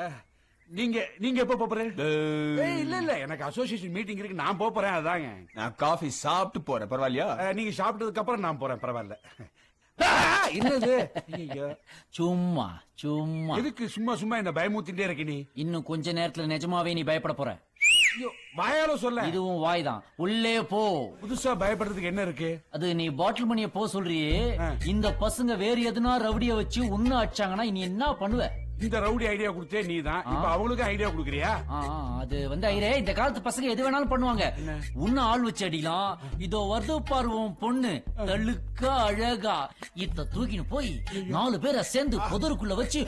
நீங்க நீங்க எப்ப போறேன் ஏய் இல்ல இல்ல எனக்கு அசோசியேஷன் மீட்டிங் இருக்கு நான் போப் போறேன் அதாங்க நான் காஃபி சாப்பிட்டு போறேன் பரவாயில்லையா அஹ், நீங்க சாப்பிட்டதுக்கு அப்புறம் நான் போறேன் பரவாயில்ல ஆ, என்னது ஐயையோ. சும்மா சும்மா எதுக்கு சும்மா சும்மா என்ன பயமுத்திட்டே இருக்க நீ இன்னும் கொஞ்ச நேரத்துல நிஜமாவே நீ பயப்பட போற ஐயோ, வாயால சொல்ல இதுவும் வாய் தான் உள்ளே போ புதுசா பயப்படுறதுக்கு என்ன இருக்கு அது நீ பாட்டில் மணிய போ சொல்றியே இந்த பசங்க வேற எதுனா ரவுடிய வச்சு உன்ன அடிச்சாங்கன்னா நீ என்ன பண்ணுவ இந்த ரவுடி ஐடியா கொடுத்தே நீ தான் இப்ப அவங்களுக்கு ஐடியா கொடுக்குறியா ஆ, ஆ, அது வந்து ஐரே இந்த காலத்து பசங்க எது வேணாலும் பண்ணுவாங்க உன்ன ஆள் வச்சு அடிக்கலாம் இதோ வருது பாருவோம் பொண்ணு தழுக்கா அழகா இத்த தூக்கின்னு போய் நாலு பேரை சேர்ந்து புதருக்குள்ள வச்சு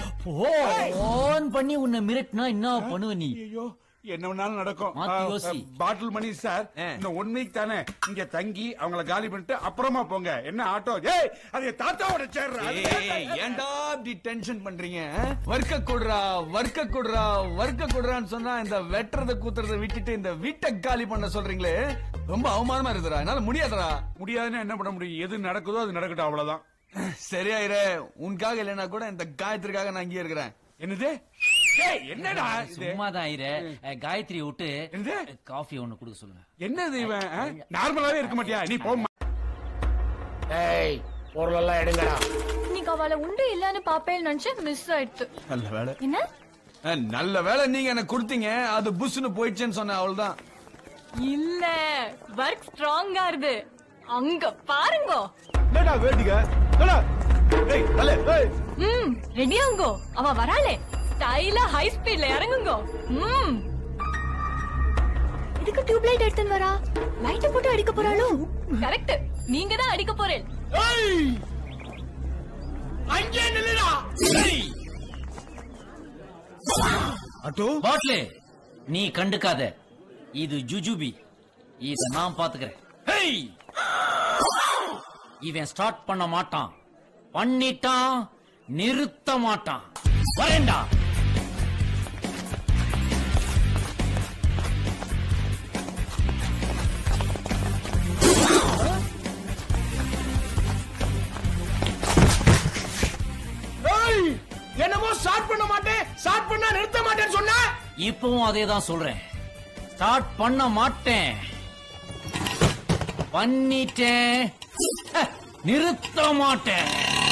போன் பண்ணி உன்னை மிரட்டினா என்ன பண்ணுவ நீ ஐயோ என்ன வேணாலும் நடக்கும் மாத்தி யோசி. பாட்டில் மணி சார் இந்த ஒன் வீக் தானே இங்க தங்கி அவங்கள காலி பண்ணிட்டு அப்புறமா போங்க என்ன ஆட்டோ ஏய் அது என் தாத்தாவோட சேர் ஏய், ஏன்டா இப்படி டென்ஷன் பண்றீங்க வர்க்க கொடுறா வர்க்க கொடுறா வர்க்க கொடுறான்னு சொன்னா இந்த வெட்டுறத கூத்துறத விட்டுட்டு இந்த வீட்டை காலி பண்ண சொல்றீங்களே ரொம்ப அவமானமா இருக்குதுடா என்னால முடியாதுடா முடியாதுன்னா என்ன பண்ண முடியும் எது நடக்குதோ அது நடக்கட்டும் அவ்வளவுதான் சரியாயிரே உனக்காக இல்லைன்னா கூட இந்த காயத்திற்காக நான் இங்கே இருக்கிறேன் என்னது ஏய், என்னடா இது சும்மாதான் ஐரே காயத்ரி விட்டு காஃபி ஒண்ணு கொடுக்க சொல்லுங்க என்னது இவன் ஆ? நார்மலாவே இருக்க மாட்டியா நீ போ ஏய் பொருள் எல்லாம் எடுங்கடா இன்னைக்கு அவளை உண்டு இல்லன்னு பாப்பேன்னு நினைச்சு மிஸ் ஆயிடுச்சு நல்ல வேலை என்ன அஹ், நல்ல வேலை நீங்க எனக்கு கொடுத்தீங்க அது புஷ்னு போயிடுச்சுன்னு சொன்னேன் அவ்வளவுதான் இல்ல ஒர்க் ஸ்ட்ராங்கா இருக்கு அங்க பாருங்க என்னடா வேடிக்க என்னடா டேய் தல ஏய் ம் ரெடியாங்கோ அவ வராளே ஸ்டைலா ஹை ஸ்பீட்ல இறங்குங்க ம் இதுக்கு டியூப் லைட் எடுத்துன்னு வரா லைட்ட போட்டு அடிக்க போறாளோ கரெக்ட் நீங்க தான் அடிக்க போறேன் அங்கே நில்லுடா அட்டோ பாட்லே நீ கண்டுக்காத இது ஜுஜுபி இத நான் பாத்துக்கிறேன் ஹேய்! இவன் ஸ்டார்ட் பண்ண மாட்டான் பண்ணிட்டான் நிறுத்த மாட்டான் வரேன்டா ஏய் என்னமோ ஸ்டார்ட் பண்ண மாட்டேன் ஸ்டார்ட் பண்ணா நிறுத்த மாட்டேன்னு சொன்ன இப்பவும் அதே தான் சொல்றேன் ஸ்டார்ட் பண்ண மாட்டேன் பண்ணிட்டேன் ஹ, நிறுத்த மாட்டேன்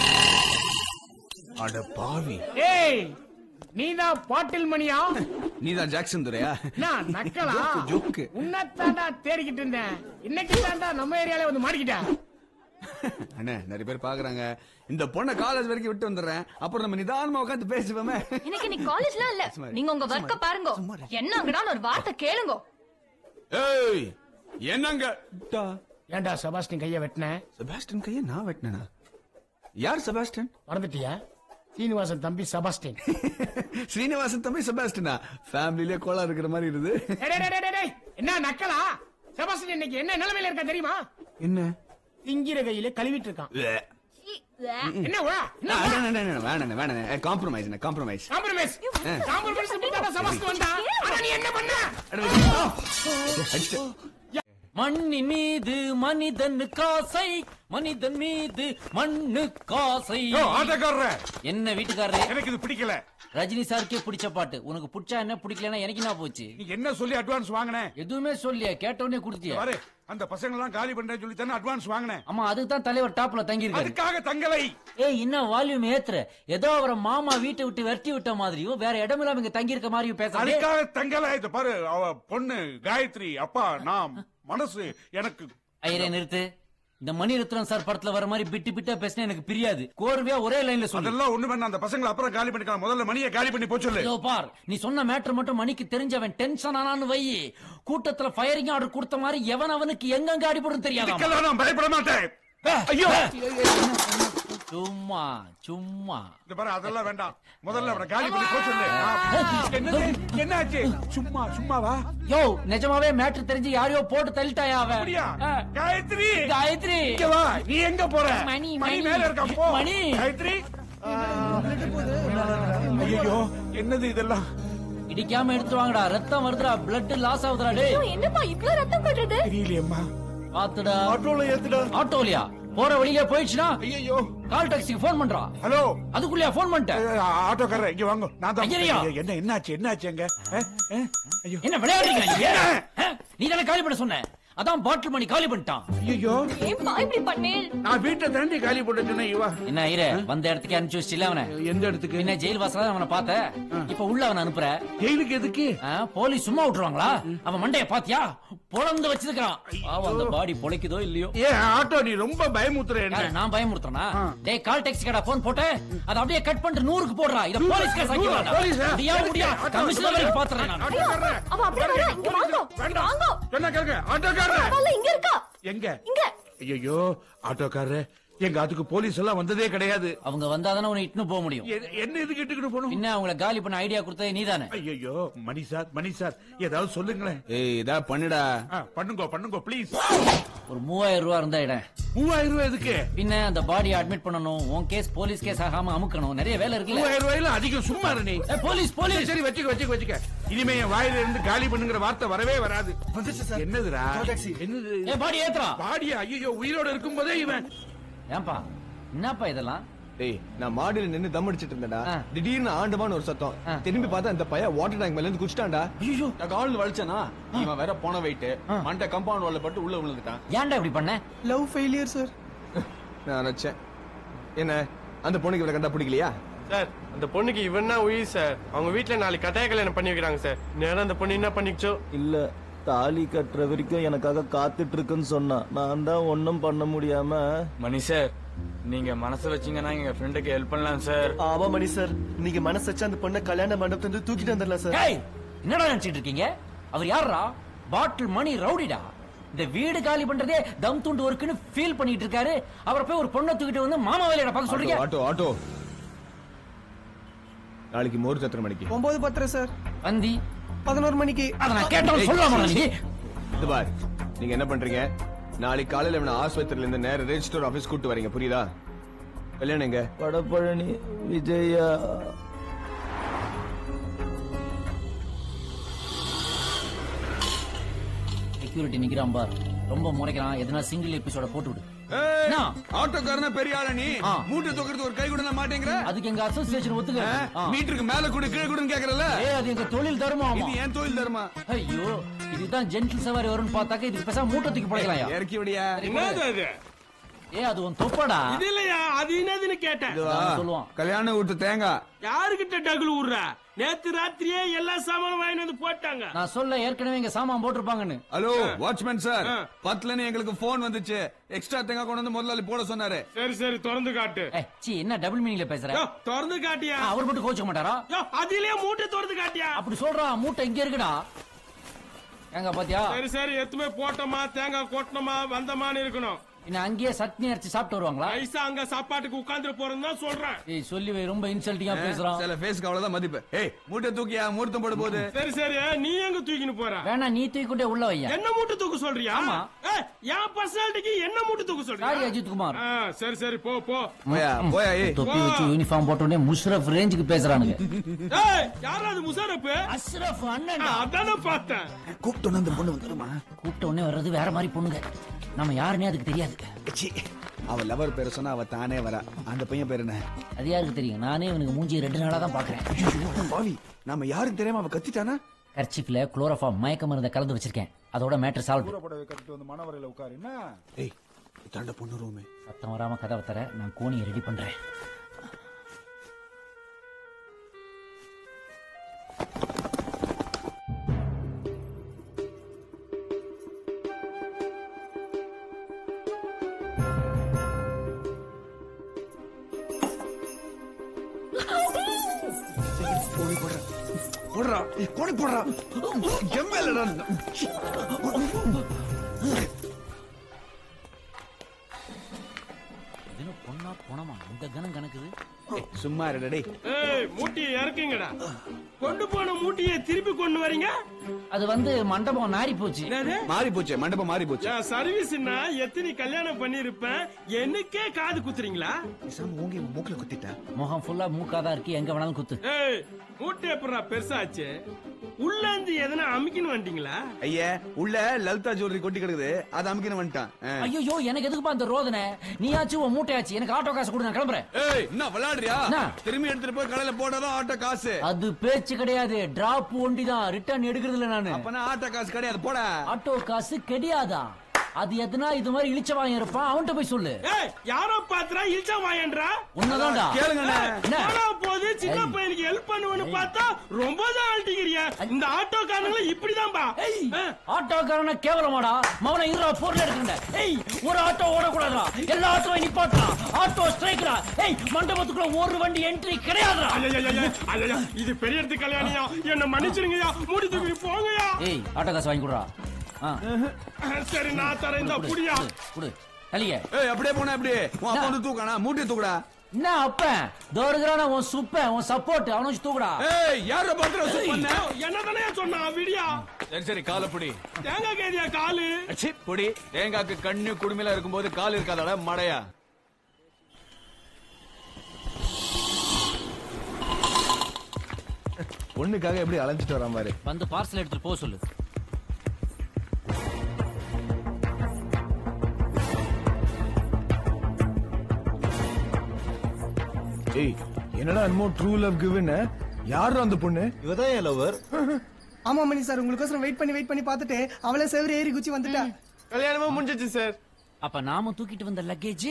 அட பாவி ஏய் நீதான் பாட்டில் மணியா நீதான் ஜாக்சன் துரையா நான் நக்கலா ஜோக்கு, ஜோக்கு. உன்னத்தாண்டா தேடிக்கிட்டு இருந்தேன் இன்னைக்கு தாண்டா நம்ம ஏரியால வந்து மாட்டிக்கிட்டேன் அண்ணே நிறைய பேர் பாக்குறாங்க இந்த பொண்ணை காலேஜ் வரைக்கும் விட்டு வந்துடுறேன் அப்புறம் நம்ம நிதானமா உட்காந்து பேசுவோமே எனக்கு இன்னைக்கு காலேஜ்லாம் இல்ல சும்மா இரு. நீங்க உங்க ஒர்க்க பாருங்க என்ன அங்கடான்னு ஒரு வார்த்தை கேளுங்க ஏய் என்னங்க ஏன்டா செபாஸ்டின் கைய வெட்டின செபாஸ்டின் கையை நான் வெட்டினேனா யார் செபாஸ்டின் மறந்துட்டியா சீனிவாசன் தம்பி செபாஸ்டின் ஸ்ரீனிவாசன் தம்பி செபாஸ்டினா ஃபேமிலிலே கோலா இருக்கிற மாதிரி இருக்குது டேய், டேய், டேய், டேய், டேய். என்ன நக்கலா செபாஸ்டின் இன்னைக்கு என்ன நிலைமையில இருக்கா தெரியுமா என்ன திங்கிற கையில கழுவிட்டு இருக்கான் என்ன வா என்ன ஆ, வேணாம், வேணாம், வேணாம், வேணாம், வேணாம். காம்ப்ரமைஸ் காம்ப்ரமைஸ் காம்ப்ரமைஸ் ஆ. காம்ப்ரமைஸ் பண்ணிட்டு செபாஸ்டின் வந்தா ஆனா நீ என்ன பண்ண மண்ணின் மீது மனிதன் காசை மனிதன் மீது மண்ணு காசை யோ, ஆட்டோக்காரரே. என்ன வீட்டுக்காரரே எனக்கு இது பிடிக்கல ரஜினி சாருக்கே பிடிச்ச பாட்டு உனக்கு பிடிச்சா என்ன பிடிக்கலன்னா எனக்கு என்ன போச்சு நீ என்ன சொல்லி அட்வான்ஸ் வாங்கின எதுவுமே சொல்லியா கேட்டவனே கொடுத்தியா பாரு அந்த பசங்க எல்லாம் காலி பண்றேன்னு சொல்லி தானே அட்வான்ஸ் வாங்கினேன் ஆமா அதுக்கு தான் தலைவர் டாப்ல தங்கி இருக்காரு அதுக்காக தங்கலை ஏய் இன்னும் வால்யூம் ஏத்துற ஏதோ அவரை மாமா வீட்டை விட்டு விரட்டி விட்ட மாதிரியும் வேற இடமில்லாம இங்க தங்கி இருக்க மாதிரியும் பேசுறேன் அதுக்காக தங்கலை இது பாரு அவ பொண்ணு காயத்ரி அப்பா நான் மனசு எனக்கு ஐயரே நிறுத்து இந்த மணிரத்னம் சார் படத்துல வர மாதிரி பிட்டு பிட்டா பேசினா எனக்கு பிரியாது கோர்வையா ஒரே லைன்ல சொல்லு அதெல்லாம் ஒண்ணு வேணாம் அந்த பசங்களை அப்புறம் காலி பண்ணிக்கலாம் முதல்ல மணியை காலி பண்ணி போச்சு சொல்லு இதோ பார் நீ சொன்ன மேட்டர் மட்டும் மணிக்கு தெரிஞ்சவன் டென்ஷன் ஆனான்னு வை கூட்டத்துல ஃபயரிங் ஆர்டர் கொடுத்த மாதிரி எவன் அவனுக்கு எங்கெங்க அடிபடும் தெரியாதா இதுக்கெல்லாம் நான் பயப்பட மாட்டேன் ஐயோ சும்மா சும்மா இந்த பாரு அதெல்லாம் வேண்டாம் முதல்ல அவனை காலி பண்ணி போச்சு சொல்லு நான் என்னது என்ன ஆச்சு சும்மா சும்மாவா யோ நிஜமாவே மேட்டர் தெரிஞ்சு யாரையோ போட்டு தள்ளிட்டாயா அவன் அப்படியா ஆ. காயத்ரி காயத்ரி இங்க வா நீ எங்க போற மணி, மணி மணி. மேல இருக்கான் போ மணி. காயத்ரி ஐயோ என்னது இதெல்லாம் இடிக்காம எடுத்து வாங்கடா ரத்தம் வருதுடா பிளட் லாஸ் ஆகுதுடா டேய் ஐயோ, என்னப்பா இவ்ளோ ரத்தம் கொட்டுறது தெரியலையம்மா பாத்துடா ஆட்டோல ஏத்துடா ஆட்டோலியா போற வழியிலே போயிடுச்சுனா ஐயோ கால் டாக்ஸிக்கு போன் பண்றா ஹலோ அதுக்குள்ளயா போன் பண்ணிட்டேன் ஆட்டோக்காரர் இங்க வாங்க நான் தான் ஐயையோ. என்ன என்னாச்சு என்னாச்சு அங்க அஹ், அஹ், ஐயோ என்ன விளையாடுறீங்க நீங்க? என்ன? ஆ? நீ தானே காலி பண்ண சொன்ன அதான் பாட்டில் மணி காலி பண்ணிட்டான் ஐயோ ஏன்பா இப்படி பண்ணேன் நான் வீட்டை தாண்டி காலி போட்டு சொன்னேன் இவா என்ன ஐயரே வந்த இடத்துக்கு அனுப்பிச்சு வச்சில அவனை எந்த இடத்துக்கு என்ன ஜெயில் வாசல அவனை பார்த்த இப்ப உள்ள அவனை அனுப்புற ஜெயிலுக்கு எதுக்கு ஆ, போலீஸ் சும்மா விட்டுருவாங்களா அவன் மண்டைய பாத்தியா பொழந்து வச்சிருக்கான் பாவம் அந்த பாடி பொழைக்குதோ இல்லையோ ஏ ஆட்டோ நீ ரொம்ப பயமுத்துற என்ன யாரு, நான் பயமுறுத்துறனா டேய் கால் டாக்ஸி கடா போன் போட்டு அதை அப்படியே கட் பண்ணிட்டு நூறுக்கு போடுறா இத போலீஸ் கேஸ் ஆக்கி நூறு, போலீஸா? முடியா முடியா கமிஷனர் வரைக்கும் பாத்துறேன் நான் ஆட்டோக்காரர். அவ அப்படியே வரா இங்க வாங்கோ வேண்டாம். வாங்கோ சொன்னா கேளுங்க ஆட்டோக்காரர் அவ இங்க இருக்கா எங்க இங்க ஐயோ ஆட்டோக்காரர் எங்க அதுக்கு போலீஸ் எல்லாம் வந்ததே கிடையாது அவங்க வந்தாதானே உன்னை இட்டுன்னு போக முடியும் எ- என்ன இதுக்கு இட்டுக்கிட்டு போகணும் பின்ன அவங்கள காலி பண்ண ஐடியா கொடுத்தது நீதானே ஐயோ மணி சார் மணி சார் ஏதாவது சொல்லுங்களேன் ஏய் இதா பண்ணுடா ஆ, பண்ணுங்க பண்ணுங்க ப்ளீஸ் ஒரு மூவாயிரம் ரூபா இருந்தா இடம் மூவாயிரம் ரூபாய் எதுக்கு பின்ன அந்த பாடியை அட்மிட் பண்ணணும் உன் கேஸ் போலீஸ் கேஸ் ஆகாம அமுக்கணும் நிறைய வேலை இருக்குல்ல மூவாயிரம் ரூபாயில அதிகம் சும்மா இரு நீ ஏய், போலீஸ் சரி, போலீஸ் சரி வச்சுக்க வச்சுக்க வச்சுக்க இனிமே என் வாயில இருந்து காலி பண்ணுங்கிற வார்த்தை வரவே வராது வந்துச்சு சார் என்னதுடா Call taxi. என்னது ஏ பாடி ஏத்துறா பாடியா ஐயோ உயிரோட இருக்கும் போதே இவன் ஏன்பா என்னப்பா இதெல்லாம் டேய் நான் மாடியில நின்னு தம் அடிச்சிட்டு இருந்தேன்டா ஆ. திடீர்னு ஆண்டமான ஒரு சத்தம் ஆ. திரும்பி பார்த்தா இந்த பையன் வாட்டர் டேங்க் மேல இருந்து குடிச்சிட்டான்டா ஐயோ நான் கால் வலிச்சனா இவன் வேற போன வெயிட் மண்டை கம்பவுண்ட் வால்ல பட்டு உள்ள விழுந்துட்டான் ஏன்டா இப்படி பண்ண லவ் ஃபெயிலியர் சார் நான் நினைச்சேன் என்ன அந்த பொண்ணுக்கு இவரை கண்டா பிடிக்கலையா சார் அந்த பொண்ணுக்கு இவன் தான் உயிர் சார் அவங்க வீட்ல நாளைக்கு கட்டாய கல்யாணம் பண்ணி வைக்கிறாங்க சார் நேரம் அந்த பொண்ணு என்ன பண்ணிச்சோ இல்ல தாலி கட்டுற வரைக்கும் எனக்காக காத்துட்டு இருக்குன்னு சொன்னா நான் தான் ஒன்னும் பண்ண முடியாம மணி சார் நீங்க மனசு வச்சீங்கன்னா எங்க ஃப்ரெண்டுக்கு ஹெல்ப் பண்ணலாம் சார் ஆமா மணி சார் நீங்க மனசு வச்சு அந்த பொண்ணை கல்யாண மண்டபத்துல இருந்து தூக்கிட்டு வந்துடலாம் சார் ஏய் என்னடா நினைச்சிட்டு இருக்கீங்க அவர் யாரா பாட்டில் மணி ரவுடிடா இந்த வீடு காலி பண்றதே தம் துண்டு ஒர்க்குன்னு ஃபீல் பண்ணிட்டு இருக்காரு அவரை போய் ஒரு பொண்ணை தூக்கிட்டு வந்து மாமா வேலையிட பார்க்க சொல்றீங்க ஆட்டோ ஆட்டோ நாளைக்கு மோர் எத்தனை மணிக்கு ஒன்பது பத்திரம் சார் வந்தி பதினோரு மணிக்கு அத நான் கேட்டவன் சொல்லாம நீ இது பார் நீங்க என்ன பண்றீங்க நாளைக்கு காலையில இவனை ஆஸ்பத்திரியில இருந்து நேர ரெஜிஸ்டர் ஆபீஸ் கூட்டு வரீங்க புரியுதா கல்யாணம் எங்க வடபழனி விஜயா செக்யூரிட்டி நிக்கிறான் பார் ரொம்ப முறைக்கிறான் எதனா சிங்கிள் எபிசோட போட்டு விடு என்ன? ஆட்டோக்காரனா பெரிய ஆளா நீ ஆ. மூட்டை தூக்குறது ஒரு கை கூட மாட்டேங்கிற அதுக்கு எங்க அசோசியேஷன் ஒத்துக்க ஆ. மீட்டருக்கு மேல கூட கீழே கூடன்னு கேக்குறல ஏய் அது எங்க தொழில் தர்மம் இது ஏன் தொழில் தருமா ஐயோ இதுதான் ஜென்டில் சவாரி வரும்னு பார்த்தாக்க இதுக்கு பேசாம மூட்டை தூக்கி படைக்கலாம் இறக்கி விடியா என்னது அது ஏ அது உன் தொப்படா இது இல்லையா அது என்னதுன்னு கேட்டேன் அவன் சொல்லுவான் கல்யாணம் விட்டு தேங்காய் யாருகிட்ட டகுல் விடுற நேத்து ராத்திரியே எல்லா சாமானும் வாங்கிட்டு வந்து போட்டாங்க நான் சொல்ல ஏற்கனவே இங்க சாமான் போட்டிருப்பாங்கன்னு ஹலோ வாட்ச்மேன் சார் பத்துலன்னு எங்களுக்கு போன் வந்துச்சு எக்ஸ்ட்ரா தேங்காய் கொண்டு வந்து முதலாளி போட சொன்னாரு சரி சரி திறந்து காட்டு ஏய், சீ என்ன டபுள் மீனிங்ல பேசுற யோ, திறந்து காட்டியா ஆ, அவர் மட்டும் கோச்சுக்க மாட்டாரா யோ, அதிலே மூட்டை திறந்து காட்டியா அப்படி சொல்றா மூட்டை இங்க இருக்குடா எங்க பாத்தியா சரி சரி எத்துமே போட்டோமா தேங்காய் கொட்டணுமா வந்தமான்னு இருக்கணும் இன்னும் அங்கேயே சட்னி அரைச்சு சாப்பிட்டு வருவாங்களா ஐசா அங்க சாப்பாட்டுக்கு உட்கார்ந்து போறேன்னு தான் சொல்றேன் ஏய் சொல்லி வை, ரொம்ப இன்சல்ட்டிங்கா பேசுறான் சில ஃபேஸ்க்கு அவ்வளவுதான் மதிப்பு ஏய் மூட்டை தூக்கியா மூர்த்தம் போட போகுது சரி சரி நீ எங்க தூக்கின்னு போற வேணா நீ தூக்கிட்டே உள்ள வையா என்ன மூட்டை தூக்க சொல்றியா ஆமா. ஏய், என் பர்சனாலிட்டிக்கு என்ன மூட்டை தூக்க சொல்றியா சாரி அஜித் குமார் ஆ, சரி சரி போ போ போயா போயா ஏய் தொப்பி வச்சு யூனிஃபார்ம் போட்ட உடனே முஷ்ரஃப் ரேஞ்சுக்கு பேசுறானுங்க ஏய் யாராவது முசாரப்பு அஸ்ரஃப் அண்ணன் அதானே பார்த்தேன் கூப்பிட்டோன்னு அந்த பொண்ணு வந்துருமா கூப்பிட்ட உடனே வர்றது வேற மாதிரி பொண்ணுங்க நம்ம யாருன்னே அதுக்கு தெரியாது அவ லவர் பேரை சொன்னா அவ தானே வரா அந்த பையன் பேர் என்ன அது யாருக்கு தெரியும் நானே இவனுக்கு மூஞ்சி ரெண்டு நாளா தான் பாக்குறேன் பாவி நாம யாரும் தெரியாம அவ கத்திட்டானா கர்ச்சிப்ல குளோரோஃபார்ம் மயக்க மருந்தை கலந்து வச்சிருக்கேன் அதோட மேட்டர் சால்வ் கட்டிட்டு வந்து மனவரையில உட்காரு என்ன ஏய் இதாண்ட பொண்ணு ரூமே சத்தம் வராம கதவை தர நான் கோணியை ரெடி பண்றேன் போடுறா ஏய், கோணி போடுறா எம்எல்ஏடா இதுன்னு பொண்ணா போனமா இந்த கணம் கணக்குது சும்மா இருடா டேய் ஏய் மூட்டையை இறக்குங்கடா கொண்டு போன மூட்டையை திருப்பி கொண்டு வரீங்க அது வந்து மண்டபம் நாரி போச்சு என்னது மாறி போச்சு மண்டபம் மாறி போச்சு என் சர்வீஸ்னா எத்தனை கல்யாணம் பண்ணிருப்பேன் எனக்கே காது குத்துறீங்களா சாம ஓங்கி மூக்குல குத்திட்டா முகம் ஃபுல்லா மூக்காதான் இருக்கு எங்க வேணாலும் குத்து ஏய் மூட்டை எப்படா பெருசாச்சு உள்ள இருந்து எதனா அமுக்கின்னு வந்துட்டீங்களா ஐயா உள்ள லலிதா ஜுவல்லரி கொட்டி கிடக்குது அதை அமுக்கின வந்துட்டான் ஆ. ஐயோ எனக்கு எதுக்குப்பா அந்த ரோதனை நீயாச்சும் உன் மூட்டையாச்சு எனக்கு ஆட்டோ காசு கொடு நான் கிளம்புறேன் ஏய் என்ன விளையாடுறியா என்ன? திரும்பி எடுத்துட்டு போய் கடையில போட்டாதான் ஆட்டோ காசு அது பேச்சு கிடையாது டிராப் ஒண்டிதான் ரிட்டர்ன் எடுக்கிறது இல்ல நானு அப்பனா ஆட்டோ காசு கிடையாது போட ஆட்டோ காசு கிடையாதா அது எதனா இது மாதிரி இழிச்சவாயம் இருப்பான் அவன்கிட்ட போய் சொல்லு ஏய் யாரோ பாத்துறா இல்ச்சா வாயன்றா உன்னதான்டா கேளுங்கண்ணே. என்ன? போனா போது சின்ன ஏய். பையனுக்கு ஹெல்ப் பண்ணுவேன்னு பார்த்தா ரொம்ப தான் ஆழ்த்திக்கிறிய இந்த ஆட்டோக்காரங்களை இப்படிதான்பா ஏய், ஆ. ஆட்டோக்காரன கேவலமாடா மவன இருடா பொருள் எடுக்கணும் ஏய் ஒரு ஆட்டோ ஓடக்கூடாதுடா எல்லா ஆட்டோவை நிப்பாட்டா ஆட்டோ ஸ்ட்ரைக்ரா ஏய் மண்டபத்துக்குள்ள ஒரு வண்டி என்ட்ரி கிடையாதுடா ஐயையையே, ஐயையோ, இது பெரிய இடத்து கல்யாணியா என்ன மன்னிச்சிருங்கய்யா மூடி தூக்கி போங்கய்யா ஏய் ஆட்டோ காசு வாங்கி கொடுறா ஆ, சரி நான் தரேன் இந்த குடு, புடியா குடு, குடு தலிய ஏய் அப்படியே போனா அப்படியே உன் அப்பா வந்து தூக்கானா மூட்டை தூக்குடா என்ன அப்பன் தோறுகிறான உன் சுப்பன் உன் சப்போர்ட் அவனை வச்சு தூக்குடா ஏய் யார பாத்திரம் சூப் பண்ண என்ன தானே சொன்னா விடியா சரி சரி கால புடி தேங்காய் கேதியா காலு அச்சி புடி தேங்காக்கு கண்ணு குடுமையில இருக்கும்போது கால் இருக்காதாடா மடையா பொண்ணுக்காக எப்படி அலைஞ்சிட்டு வரான் பாரு வந்து பார்சல் எடுத்துட்டு போக சொல்லு ஏய் என்னடா என்னமோ ட்ரூ லவ் கிவன் யாரும் அந்த பொண்ணு இவதான் என் லவர் ஆமா மணி சார் உங்களுக்கோசரம் வெயிட் பண்ணி வெயிட் பண்ணி பார்த்துட்டு அவளே செவரு ஏறி குச்சி வந்துட்டா கல்யாணமா முடிஞ்சிச்சு சார் அப்ப நாம தூக்கிட்டு வந்த லக்கேஜ்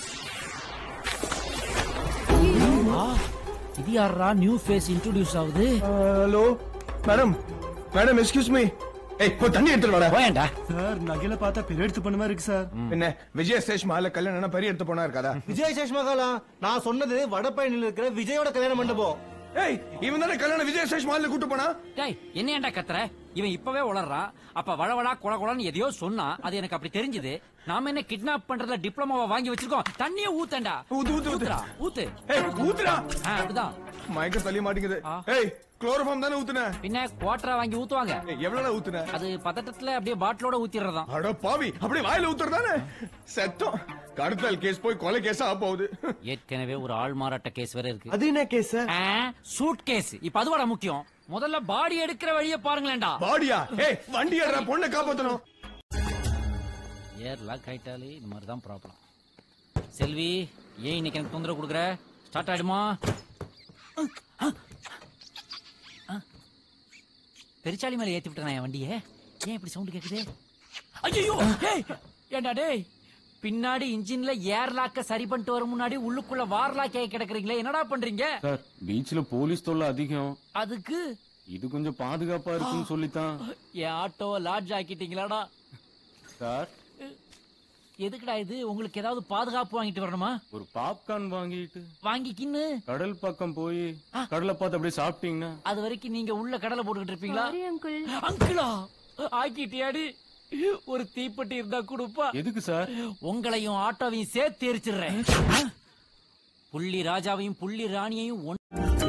இது யாரா நியூ ஃபேஸ் இன்ட்ரோடியூஸ் ஆகுது hello madam madam excuse me ஏய் போ தண்ணி எடுத்துட்டு வாடா போயேன்டா சார் நகையில பார்த்தா பெரிய எடுத்து பண்ண மாதிரி இருக்கு சார் என்ன விஜய ஸ்டேஷ் மால கல்யாணம் பெரிய எடுத்து போனா இருக்காதா விஜய் சேஷ்மகாலா நான் சொன்னது வடபழனியில் இருக்கிற விஜயோட கல்யாண மண்டபம் ஏய் இவன் தானே கல்யாணம் விஜய ஸ்டேஷ் மால்ல கூட்டு போனா டேய் என்ன ஏன்டா கத்துற இவன் இப்பவே உளறான் அப்ப வளவளா கொல கொலன்னு எதையோ சொன்னா அது எனக்கு அப்படி தெரிஞ்சது நாம என்ன கிட்னாப் பண்றதுல டிப்ளமாவை வாங்கி வச்சிருக்கோம் தண்ணிய ஊத்தண்டா ஊத்து, ஊத்து, ஊத்து. ஊத்துடா ஊத்து ஏய் ஊத்துடா ஆ, அப்படிதான் மயக்கம் தள்ளி மாட்டேங்குது ஆ. ஏய் குளோரோஃபார்ம் தானே ஊத்துன பின்ன குவாட்டரா வாங்கி ஊத்துவாங்க ஏய், எவ்வளவுடா ஊத்துன அது பதட்டத்துல அப்படியே பாட்டிலோட ஊத்திடுறதாம் அட பாவி அப்படியே வாயில ஊத்துறதானே செத்தோம் கடத்தல் கேஸ் போய் கொலை கேஸா ஆக போகுது ஏற்கனவே ஒரு ஆள் மாறாட்ட கேஸ் வேற இருக்கு அது என்ன கேஸ் சார் சூட் கேஸ் இப்ப அதுவாடா முக்கியம் முதல்ல பாடி எடுக்கிற வழிய பாருங்களேன்டா பாடியா ஏய் வண்டி ஏறா பொண்ணை காப்பாத்தணும் ஏர் லாக் ஆயிட்டாலே இந்த மாதிரி தான் ப்ராப்ளம் செல்வி ஏன் இன்னைக்கு எனக்கு தொந்தரவு கொடுக்குற ஸ்டார்ட் ஆயிடுமா பெருச்சாளி மேல ஏத்தி விட்டேன் என் வண்டியை ஏன் இப்படி சவுண்ட் கேக்குது ஐயோ டேய் ஏண்டா டேய் பின்னாடி இன்ஜின்ல ஏர் லாக்க சரி பண்ணிட்டு வர முன்னாடி உள்ளுக்குள்ள வார் லாக் ஆகி கிடக்குறீங்களே என்னடா பண்றீங்க சார் பீச்ல போலீஸ் தொல்லை அதிகம் அதுக்கு இது கொஞ்சம் பாதுகாப்பா இருக்குன்னு சொல்லித்தான் என் ஆட்டோவை லாட்ஜ் ஆக்கிட்டீங்களாடா சார் எதுக்குடா இது உங்களுக்கு ஏதாவது பாதுகாப்பு வாங்கிட்டு வரணுமா ஒரு பாப்கார்ன் வாங்கிட்டு வாங்கிக்கின்னு கடல் பக்கம் போய் கடலை பார்த்து அப்படியே சாப்பிட்டீங்கன்னா அது வரைக்கும் நீங்க உள்ள கடலை போட்டுக்கிட்டு இருப்பீங்களா அங்கிளா ஆக்கிட்டியாடி ஒரு தீப்பெட்டி இருந்தா கொடுப்பா எதுக்கு சார் உங்களையும் ஆட்டோவையும் சேர்த்து எரிச்சிடுறேன் புள்ளி ராஜாவையும் புள்ளி ராணியையும் ஒன்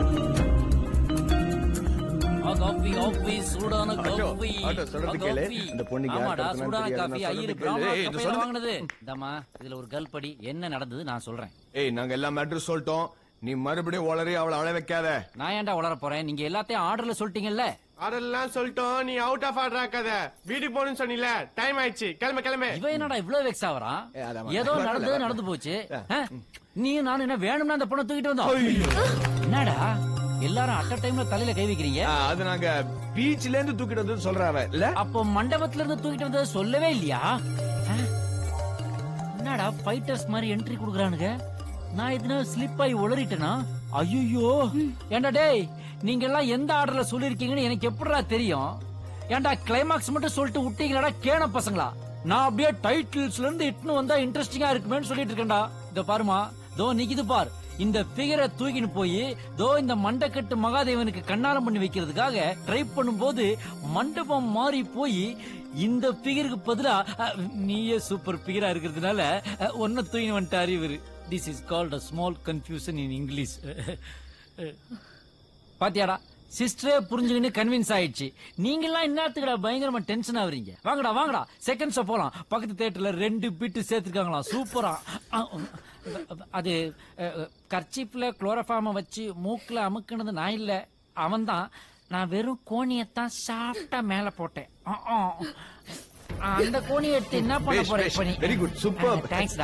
ஆ, காஃபி காஃபி சூடான ஆட்டோ, காஃபி ஆட்டோ, சொல்றது ஆ, கேளு. காஃபி. அந்த பொண்ணுக்கு யார் ஆமாடா கடத்தினான்னு சூடான தெரியாது, காஃபி நான் ஐயரு சொல்றது பிராமண கேளு. ஏய், இது கப்பையில சொல்றது- வாங்கினது இந்தம்மா இதுல ஒரு கல்படி என்ன நடந்தது நான் சொல்றேன் ஏய் நாங்க எல்லா மேட்ரும் சொல்லிட்டோம் நீ மறுபடியும் உளறி அவளை அழ வைக்காத நான் ஏன்டா உளர போறேன் நீங்க எல்லாத்தையும் ஆர்டர்ல சொல்லிட்டீங்கல்ல அதெல்லாம் சொல்லிட்டோம் நீ அவுட் ஆஃப் ஆர்டர் ஆக்காத வீட்டுக்கு போகணும்னு சொன்னீல டைம் ஆயிடுச்சு கிளம்பு கிளம்பு இவன் என்னடா இவ்வளவு வெக்ஸ் ஆவறான் ஏய், அதான் ஏதோ வரல, நடந்தது வரல. நடந்து போச்சு ஆ? நீ நானும் என்ன வேணும்னா அந்த பொண்ணை தூக்கிட்டு வந்தோம் என்னடா எல்லாரும் அட்ட டைம்ல தலையில கை வைக்கிறீங்க அது நாங்க பீச்ல இருந்து தூக்கிட்டு வந்து சொல்றாவ இல்ல அப்போ மண்டபத்துல இருந்து தூக்கிட்டு வந்தது சொல்லவே இல்லையா ஆ? என்னடா ஃபைட்டர்ஸ் மாதிரி என்ட்ரி குடுக்குறானுங்க நான் எதுனா ஸ்லிப் ஆகி உளறிட்டேனா ஐயோ ஏண்டா டேய் நீங்க எல்லாம் எந்த ஆர்டர்ல சொல்லிருக்கீங்கன்னு எனக்கு எப்படிடா தெரியும் ஏன்டா கிளைமாக்ஸ் மட்டும் சொல்லிட்டு விட்டீங்களாடா கேன பசங்களா நான் அப்படியே டைட்டில்ஸ்ல இருந்து இட்டுன்னு வந்தா இன்ட்ரெஸ்டிங்கா இருக்குமேன்னு சொல்லிட்டு இருக்கேன்டா இத பாருமா தோ நிக்குது பார் இந்த பிகரை தூக்கின்னு போய் தோ இந்த மண்டக்கட்டு மகாதேவனுக்கு கண்ணாலம் பண்ணி வைக்கிறதுக்காக ட்ரை பண்ணும்போது மண்டபம் மாறி போய் இந்த பிகருக்கு பதிலா அஹ், நீயே சூப்பர் பிகரா இருக்கிறதுனால அஹ், ஒன்ன தூக்கி வந்துட்டாரு இவரு this is called a small confusion in English பாத்தியாடா சிஸ்டரே புரிஞ்சுக்கின்னு கன்வின்ஸ் ஆயிடுச்சு நீங்க எல்லாம் என்னத்துக்குடா பயங்கரமா டென்ஷன் ஆவறீங்க வாங்கடா வாங்கடா செகண்ட்ஸ் போலாம் பக்கத்து தியேட்டர்ல ரெண்டு பிட்டு சேர்த்துருக்காங்களாம் சூப்பரா அது கர்ச்சிப்ல குளோரோஃபார்ம வச்சு மூக்குல அமுக்குனது நான் இல்ல அவன்தான் நான் வெறும் கோணியத்தான் சாஃப்டா மேல போட்டேன் ஆ, ஆ. அந்த கோணியை எடுத்து என்ன பண்ண பேஷ், போற பேஷ். இப்ப நீ Very good, superb. தேங்க்ஸ்டா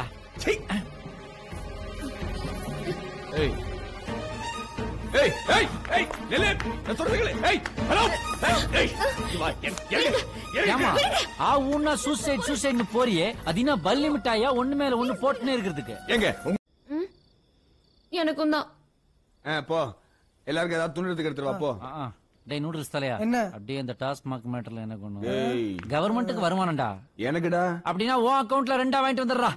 ஏய் ஏய் ஏய் ஏய் நில்லு நான் சொல்றது கேளு ஏய் ஹலோ ஏய் இங்க வா என் என் ஏமா ஆ ஊன்னா சூசைட் சூசைட்னு போறியே அது என்ன பல்லி மிட்டாயா ஒண்ணு மேல ஒண்ணு போட்டுனே இருக்கிறதுக்கு எங்க எனக்கும் தான் ஆ போ எல்லாருக்கும் ஏதாவது துணிறதுக்கு எடுத்துட்டு வா போ டேய் நூடுல்ஸ் தலையா என்ன அப்படியே இந்த டாஸ்க் மார்க் மேட்டர்ல என்ன ஏய். பண்ணும் கவர்மெண்ட்டுக்கு வருமானம்டா எனக்குடா அப்படின்னா உன் அக்கவுண்ட்ல ரெண்டா வாங்கிட்டு வந்துடுறா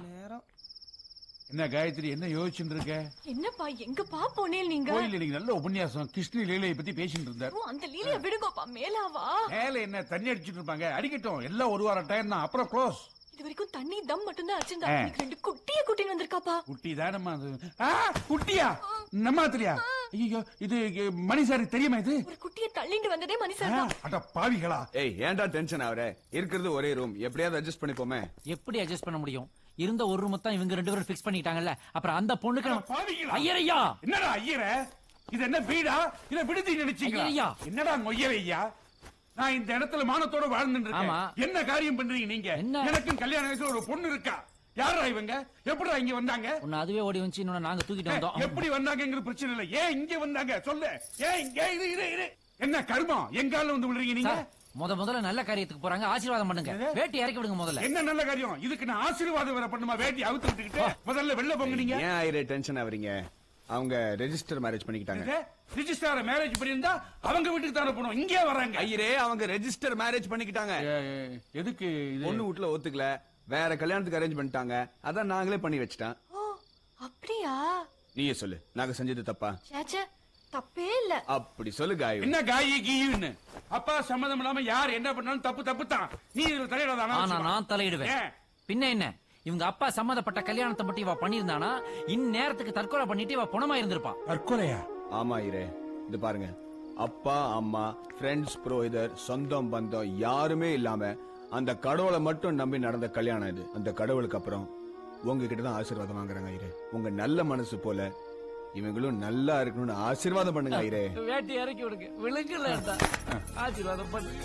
என்ன காயத்ரி என்ன யோசிச்சுட்டு இருக்க என்னப்பா எங்கப்பா போனேல் நீங்க கோயில்ல நீங்க நல்ல உபன்யாசம் கிருஷ்ண லீலையை பத்தி பேசிட்டு இருந்தார் ஓ, அந்த லீலைய விடுங்கப்பா மேலாவா மேல என்ன தண்ணி அடிச்சிட்டு இருப்பாங்க அடிக்கட்டும் எல்லாம் ஒரு வாரம் டைம் தான் அப்புறம் க்ளோஸ் இது வரைக்கும் தண்ணி தம் மட்டும் தான் அடிச்சிருந்தா ஆ. இன்னைக்கு ரெண்டு குட்டிய கூட்டின்னு வந்திருக்காப்பா குட்டி தானம்மா அது ஆ, குட்டியா நம்மாத்திரியா ஐயோ இது இது மணி சார் தெரியுமா இது ஒரு குட்டிய தள்ளிட்டு வந்ததே மணி ஆ, சார் தான் அட பாவிகளா ஏய் ஏன்டா டென்ஷன் ஆவற இருக்கிறது ஒரே ரூம் எப்படியாவது அட்ஜஸ்ட் பண்ணிப்போமே எப்படி அட்ஜஸ்ட் பண்ண முடியும் இருந்த ஒரு ரூம் தான் இவங்க ரெண்டு பேரும் ஃபிக்ஸ் பண்ணிட்டாங்கல்ல அப்புறம் அந்த பொண்ணுக்கு நம்ம- பாவிகளா ஐயரையா என்னடா ஐயர இது என்ன வீடா இத விடுதி நினைச்சீங்களா ஐயையா. என்னடா ஐயா நான் இந்த இடத்துல மானத்தோட வாழ்ந்துட்டு ஆமா. இருக்கேன் என்ன காரியம் பண்றீங்க நீங்க எனக்கும் கல்யாண வயசுல ஒரு பொண்ணு இருக்கா யாரா இவங்க எப்படிடா இங்க வந்தாங்க ஒன்னு அதுவே ஓடி வந்துச்சு இன்னொன்னு நாங்க தூக்கிட்டு வந்தோம் எப்படி வந்தாங்கங்கிற பிரச்சனை இல்ல ஏன் இங்க வந்தாங்க சொல்லு ஏன் இங்க இரு இரு இரு என்ன கர்மம் எங்கால வந்து விழுறீங்க நீங்க சார், முத முதல்ல நல்ல காரியத்துக்கு போறாங்க ஆசீர்வாதம் பண்ணுங்க வேட்டி இறக்கி விடுங்க முதல்ல என்ன நல்ல காரியம் இதுக்கு நான் ஆசீர்வாதம் வேற பண்ணுமா வேட்டி அவுத்து விட்டுக்கிட்டு முதல்ல வெளில போங்க நீங்க ஏன் ஆயிரே டென்ஷன் ஆவறீங்க அவங்க ரெஜிஸ்டர் மேரேஜ் பண்ணிக்கிட்டாங்க ரிஜிஸ்டார மேரேஜ் பண்ணியிருந்தா அவங்க வீட்டுக்கு தானே போனோம் இங்கே வராங்க ஐயரே அவங்க ரெஜிஸ்டர் மேரேஜ் பண்ணிக்கிட்டாங்க எதுக்கு பொண்ணு வீட்டுல ஒத்துக்கல வேற கல்யாணத்துக்கு அரேஞ்ச் பண்ணிட்டாங்க அதான் நாங்களே பண்ணி வச்சிட்டோம் ஓ அப்படியா நீயே சொல்லு நாங்க செஞ்சது தப்பா சேச்சே தப்பே இல்ல அப்படி சொல்லு காய் என்ன காயி கீயுன்னு அப்பா சம்மதம் இல்லாம யார் என்ன பண்ணாலும் தப்பு தப்பு தான் நீ இதுல தலையிடாத ஆனா நான் தலையிடுவேன் ஏன்? பின்ன என்ன இவங்க அப்பா சம்மதப்பட்ட கல்யாணத்தை மட்டும் இவ பண்ணியிருந்தானா இந்நேரத்துக்கு தற்கொலை பண்ணிட்டு இவ குணமா இருந்திருப்பா தற்கொலையா ஆமா இரே இது பாருங்க அப்பா அம்மா ஃப்ரெண்ட்ஸ் புரோஹிதர் சொந்தம் பந்தம் யாருமே இல்லாம அந்த கடவுளை மட்டும் நம்பி நடந்த கல்யாணம் இது அந்த கடவுளுக்கு அப்புறம் உங்ககிட்ட தான் ஆசீர்வாதம் வாங்குறாங்க ஐயரே உங்க நல்ல மனசு போல இவங்களும் நல்லா இருக்கணும்னு ஆசீர்வாதம் பண்ணுங்க ஐயரே வேட்டி இறக்கி விடுங்க விழுங்கல ஆசீர்வாதம் பண்ணுங்க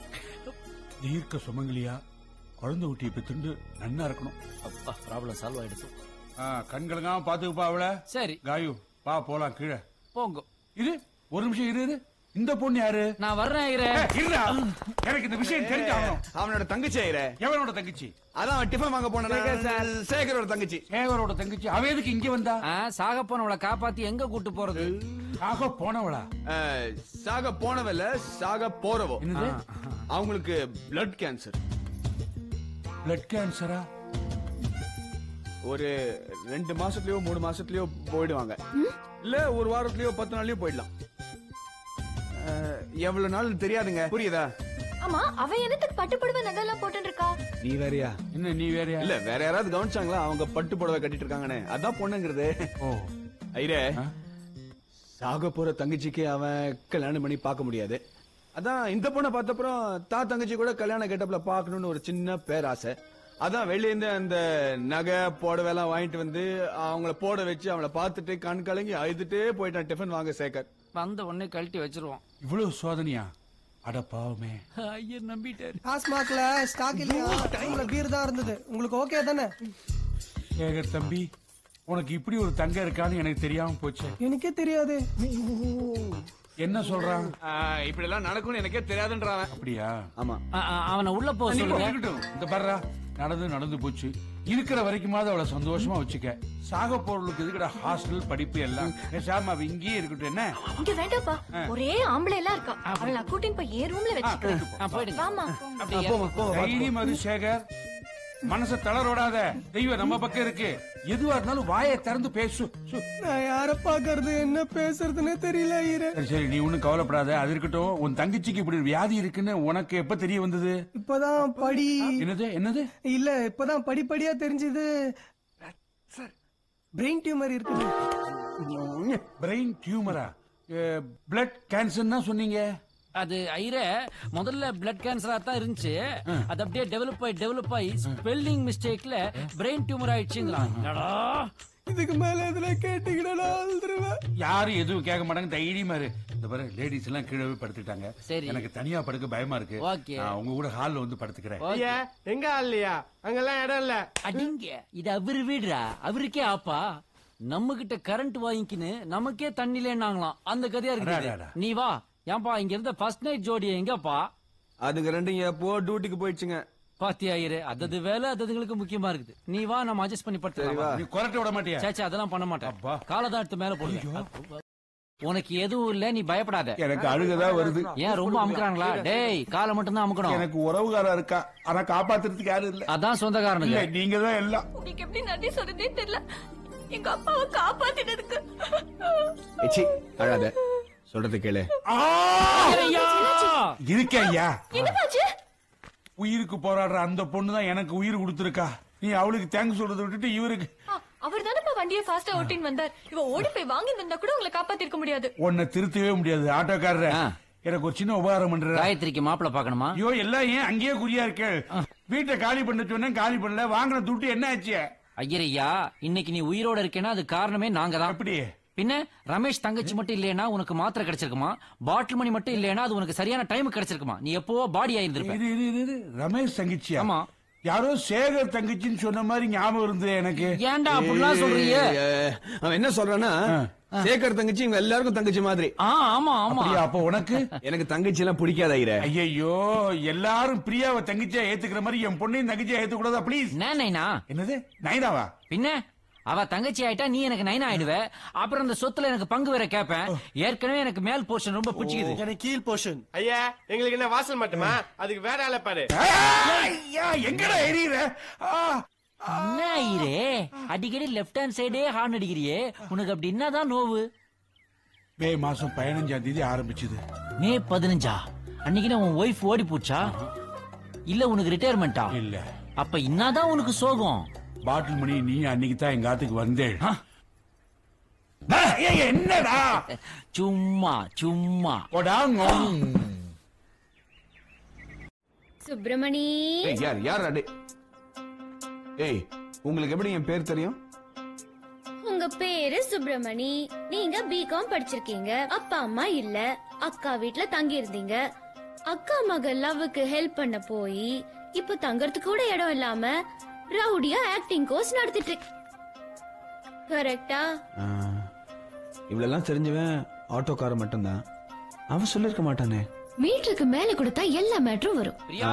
தீர்க்க சுமங்கலியா குழந்தை குட்டியை பெத்துண்டு நன்னா இருக்கணும் அப்பா ப்ராப்ளம் சால்வ் ஆயிடுச்சு ஆ, கண்களுக்காம பாத்துக்குப்பா அவள சரி காயு வா போலாம் கீழே போங்க இது ஒரு நிமிஷம் இரு இரு இந்த பொண்ணு யாரு நான் வர்றேன் ஐயரே. ஏய், இருடா. எனக்கு இந்த விஷயம் தெரிஞ்சாகணும் அவனோட தங்கச்சி ஐயரே எவனோட தங்கச்சி அதான் அவன் டிஃபன் வாங்க போன சேகரோட தங்கச்சி சேகரோட தங்கச்சி அவ எதுக்கு இங்க வந்தா ஆ, சாக போனவளை காப்பாத்தி எங்க கூட்டு போறது சாக போனவளா அஹ், சாக போனவல்ல சாக போறவோ என்னது? அவங்களுக்கு பிளட் கேன்சர் பிளட் கேன்சரா ஒரு ரெண்டு மாசத்துலயோ மூணு மாசத்துலயோ போயிடுவாங்க இல்ல ஒரு வாரத்துலயோ பத்து நாள்லயோ போயிடலாம் அஹ், எவ்வளவு நாள் தெரியாதுங்க புரியுதா ஆமா அவ என்னத்துக்கு பட்டு புடவை நகைலாம் போட்டுட்டு இருக்கா நீ வேறயா என்ன நீ வேறயா இல்ல வேற யாராவது கவனிச்சாங்களா அவங்க பட்டு புடவை கட்டிட்டு இருக்காங்கன்னு அதான் பொண்ணுங்கிறது ஓ ஐரே சாக போற தங்கச்சிக்கு அவன் கல்யாணம் பண்ணி பார்க்க முடியாது அதான் இந்த பொண்ணை பார்த்தப்புறம் தா தங்கச்சி கூட கல்யாண கெட்டப்ல பார்க்கணும்னு ஒரு சின்ன பேராசை அதான் வெளிய இருந்து அந்த நகை புடவை எல்லாம் வாங்கிட்டு வந்து அவங்கள போட வச்சு அவங்கள பார்த்துட்டு கண் கலங்கி அழுதுட்டே போயிட்டான் டிஃபன் வாங்க சேகர் வந்த உடனே கழட்டி வச்சிருவோம் இவ்வளவு சோதனையா அட பாவமே ஐயர் நம்பிட்டாரு டாஸ்மாக்ல ஸ்டாக் இல்லையா டைம்ல பீர் தான் இருந்தது உங்களுக்கு ஓகே தானே சேகர் தம்பி உனக்கு இப்படி ஒரு தங்க இருக்கான்னு எனக்கு தெரியாம போச்சு எனக்கே தெரியாது என்ன சொல்றான் இப்படி எல்லாம் நடக்கும்னு எனக்கே தெரியாதுன்றான் அப்படியா ஆமா அவனை உள்ள போக நீ சொல்லுங்க இருக்கட்டும். இந்த பாருடா நடந்து நடந்து போச்சு இருக்கிற வரைக்குமாவது அவளை சந்தோஷமா வச்சுக்க சாக போறவளுக்கு எதுக்குடா ஹாஸ்டல் படிப்பு எல்லாம் பேசாம அவ இங்கேயே இருக்கட்டும் என்ன இங்க வேண்டாப்பா ஒரே ஆம்பளை எல்லாம் இருக்கா அவளை நான் கூட்டின்னு போய் என் ரூம்ல வச்சுக்கிறேன் வாமா தைரியம் அது சேகர் மனச தளரோடாத தெய்வம் நம்ம பக்கம் இருக்கு எதுவா இருந்தாலும் வாயை திறந்து பேசு சு. நான் யார பாக்குறது என்ன பேசுறதுன்னே தெரியல ஐயரே சரி சரி நீ ஒண்ணும் கவலைப்படாத அது இருக்கட்டும் உன் தங்கச்சிக்கு இப்படி ஒரு வியாதி இருக்குன்னு உனக்கு எப்ப தெரிய வந்தது இப்பதான் படி என்னது என்னது இல்ல இப்பதான் படிப்படியா தெரிஞ்சது பிரெயின் டியூமர் இருக்குது பிரெயின் டியூமரா பிளட் கேன்சர் தான் சொன்னீங்க அது ஐர முதல்ல பிளட் கேன்சரா தான் இருந்துச்சு அது அப்படியே டெவலப் ஆகி டெவலப் ஆகி ஸ்பெல்லிங் மிஸ்டேக்ல பிரெயின் டியூமர் ஆயிடுச்சுங்களாம் என்னடா? இதுக்கு மேல இதுல கேட்டீங்கன்னா நான் அழுதுருவேன் யாரும் எதுவும் கேட்க மாட்டாங்க தைரியமா இரு இந்த பாரு லேடிஸ் எல்லாம் கீழே போய் படுத்துட்டாங்க சரி. எனக்கு தனியா படுக்க பயமா இருக்கு Okay. நான் உங்க கூட ஹால்ல வந்து படுத்துக்கிறேன் ஐயா எங்க இல்லையா அங்கெல்லாம் இடம் இல்ல அடிங்க இது அவரு வீடுடா அவருக்கே ஆப்பா நம்ம கிட்ட கரண்ட் வாங்கிக்கின்னு நமக்கே தண்ணி இல்லைன்னாங்களாம் அந்த கதையா அடா, இருக்கு அடா. நீ வா ஏன்பா இங்க இருந்த ஃபர்ஸ்ட் நைட் ஜோடி எங்கப்பா அதுங்க ரெண்டும் எப்போ டியூட்டிக்கு போயிடுச்சுங்க பாத்தியாயிரு அதது வேலை அதுங்களுக்கு முக்கியமா இருக்குது நீ வா நம்ம அட்ஜஸ்ட் பண்ணி சரி, வா. படுத்துக்கலாம் நீ குரட்ட விட மாட்டியா சேச்சா அதெல்லாம் பண்ண மாட்டேன் காலதான் எடுத்து மேல போடுங்க உனக்கு எதுவும் இல்ல நீ பயப்படாத எனக்கு அழுகதா வருது ஏன் ரொம்ப அமுக்குறாங்களா டேய் காலை மட்டும் தான் அமுக்கணும் எனக்கு உறவுகாரா இருக்கா ஆனா காப்பாத்துறதுக்கு யாரும் இல்ல அதான் சொந்தக்காரனுங்க இல்ல நீங்க தான் எல்லாம் உங்களுக்கு எப்படி நன்றி சொல்றதே தெரியல எங்க அப்பாவை காப்பாத்தினதுக்கு ஏச்சி அழாத சொல்றது கேளு இருக்க ஐயா என்னமாச்சு உயிருக்கு போராடுற அந்த பொண்ணு தான் எனக்கு உயிர் கொடுத்துருக்கா நீ அவளுக்கு தேங்க்ஸ் சொல்றதை விட்டுட்டு இவருக்கு அவர் தானப்பா வண்டியை ஃபாஸ்டா ஓட்டின்னு வந்தார் இவ ஓடி போய் வாங்கி வந்தா கூட உங்களை காப்பாத்திருக்க முடியாது உன்னை திருத்தவே முடியாது ஆட்டோக்காரர எனக்கு ஒரு சின்ன உபகாரம் பண்ற காயத்ரிக்கு மாப்பிள்ள பாக்கணுமா ஐயோ எல்லாம் ஏன் அங்கேயே குறியா இருக்கு வீட்டை காலி பண்ண சொன்னேன் காலி பண்ணல வாங்கின துட்டு என்ன ஆச்சு ஐயரையா இன்னைக்கு நீ உயிரோட இருக்கேன்னா அது காரணமே நாங்க தான் அப்படி பின்ன ரமேஷ் தங்கச்சி மட்டும் இல்லையா உனக்கு மாத்திரை கிடைச்சிருக்குமா பாட்டில் மணி மட்டும் இல்லையா அது உனக்கு சரியான டைம் கிடைச்சிருக்குமா நீ எப்பவோ பாடி ஆயிருந்திருப்ப இது இது இது இது ரமேஷ் தங்கச்சி ஆமா யாரோ சேகர் தங்கச்சின்னு சொன்ன மாதிரி ஞாபகம் இருந்தது எனக்கு ஏன்டா அப்படிலாம் சொல்றீங்க ஏய், அவன் என்ன சொல்றான்னா சேகர் தங்கச்சி இவங்க எல்லாருக்கும் தங்கச்சி மாதிரி ஆ ஆமா ஆமா அப்படியா அப்ப உனக்கு எனக்கு தங்கச்சி எல்லாம் பிடிக்காத ஐயரே ஐயோ எல்லாரும் பிரியாவை தங்கச்சியா ஏத்துக்கிற மாதிரி என் பொண்ணையும் தங்கச்சியா ஏத்துக்க கூடாதா ப்ளீஸ் நைனா என்னது நைனாவா பின்ன அவ தங்கச்சி ஆயிட்டா நீ எனக்கு நைனா ஆயிடுவ அப்புறம் அந்த சொத்துல எனக்கு பங்கு வேற கேப்பேன் ஏற்கனவே எனக்கு மேல் போர்ஷன் ரொம்ப பிடிச்சிக்குது எனக்கு கீழ் போர்ஷன் ஐயா எங்களுக்கு என்ன வாசல் மட்டுமா அதுக்கு வேற ஆளை பாரு ஐயா எங்கடா எரியற என்ன ஐயரே அடிக்கடி லெஃப்ட் ஹேண்ட் சைடே ஹார்ன் அடிக்கிறியே உனக்கு அப்படி என்னதான் நோவு மே மாசம் பதினஞ்சாம் தேதி ஆரம்பிச்சது மே பதினஞ்சா அன்னைக்கு உன் ஒய்ஃப் ஓடி போச்சா இல்ல உனக்கு ரிட்டையர்மெண்டா இல்ல அப்ப என்னதான் உனக்கு சோகம் பாட்டில் மணி நீ அன்னைக்கு தான் எங்க ஆத்துக்கு வந்தேன் ஏய், என்னடா சும்மா சும்மா சுப்பிரமணி ஏய், யார் யார் அடே ஏய் உங்களுக்கு எப்படி என் பேர் தெரியும் உங்க பேரு சுப்பிரமணி நீங்க பிகாம் படிச்சிருக்கீங்க அப்பா அம்மா இல்ல அக்கா வீட்ல தங்கி இருந்தீங்க அக்கா மக லவ்வுக்கு ஹெல்ப் பண்ண போய் இப்ப தங்கறதுக்கு கூட இடம் இல்லாம ரவுடியா ஆக்டிங் கோர்ஸ் நடத்திட்டு கரெக்டா ஆ, இவ்வளெல்லாம் தெரிஞ்சவன் ஆட்டோக்காரன் மட்டும்தான் அவன் சொல்லிருக்க மாட்டானே மீட்டருக்கு மேல கொடுத்தா எல்லா மேட்டரும் வரும் பிரியா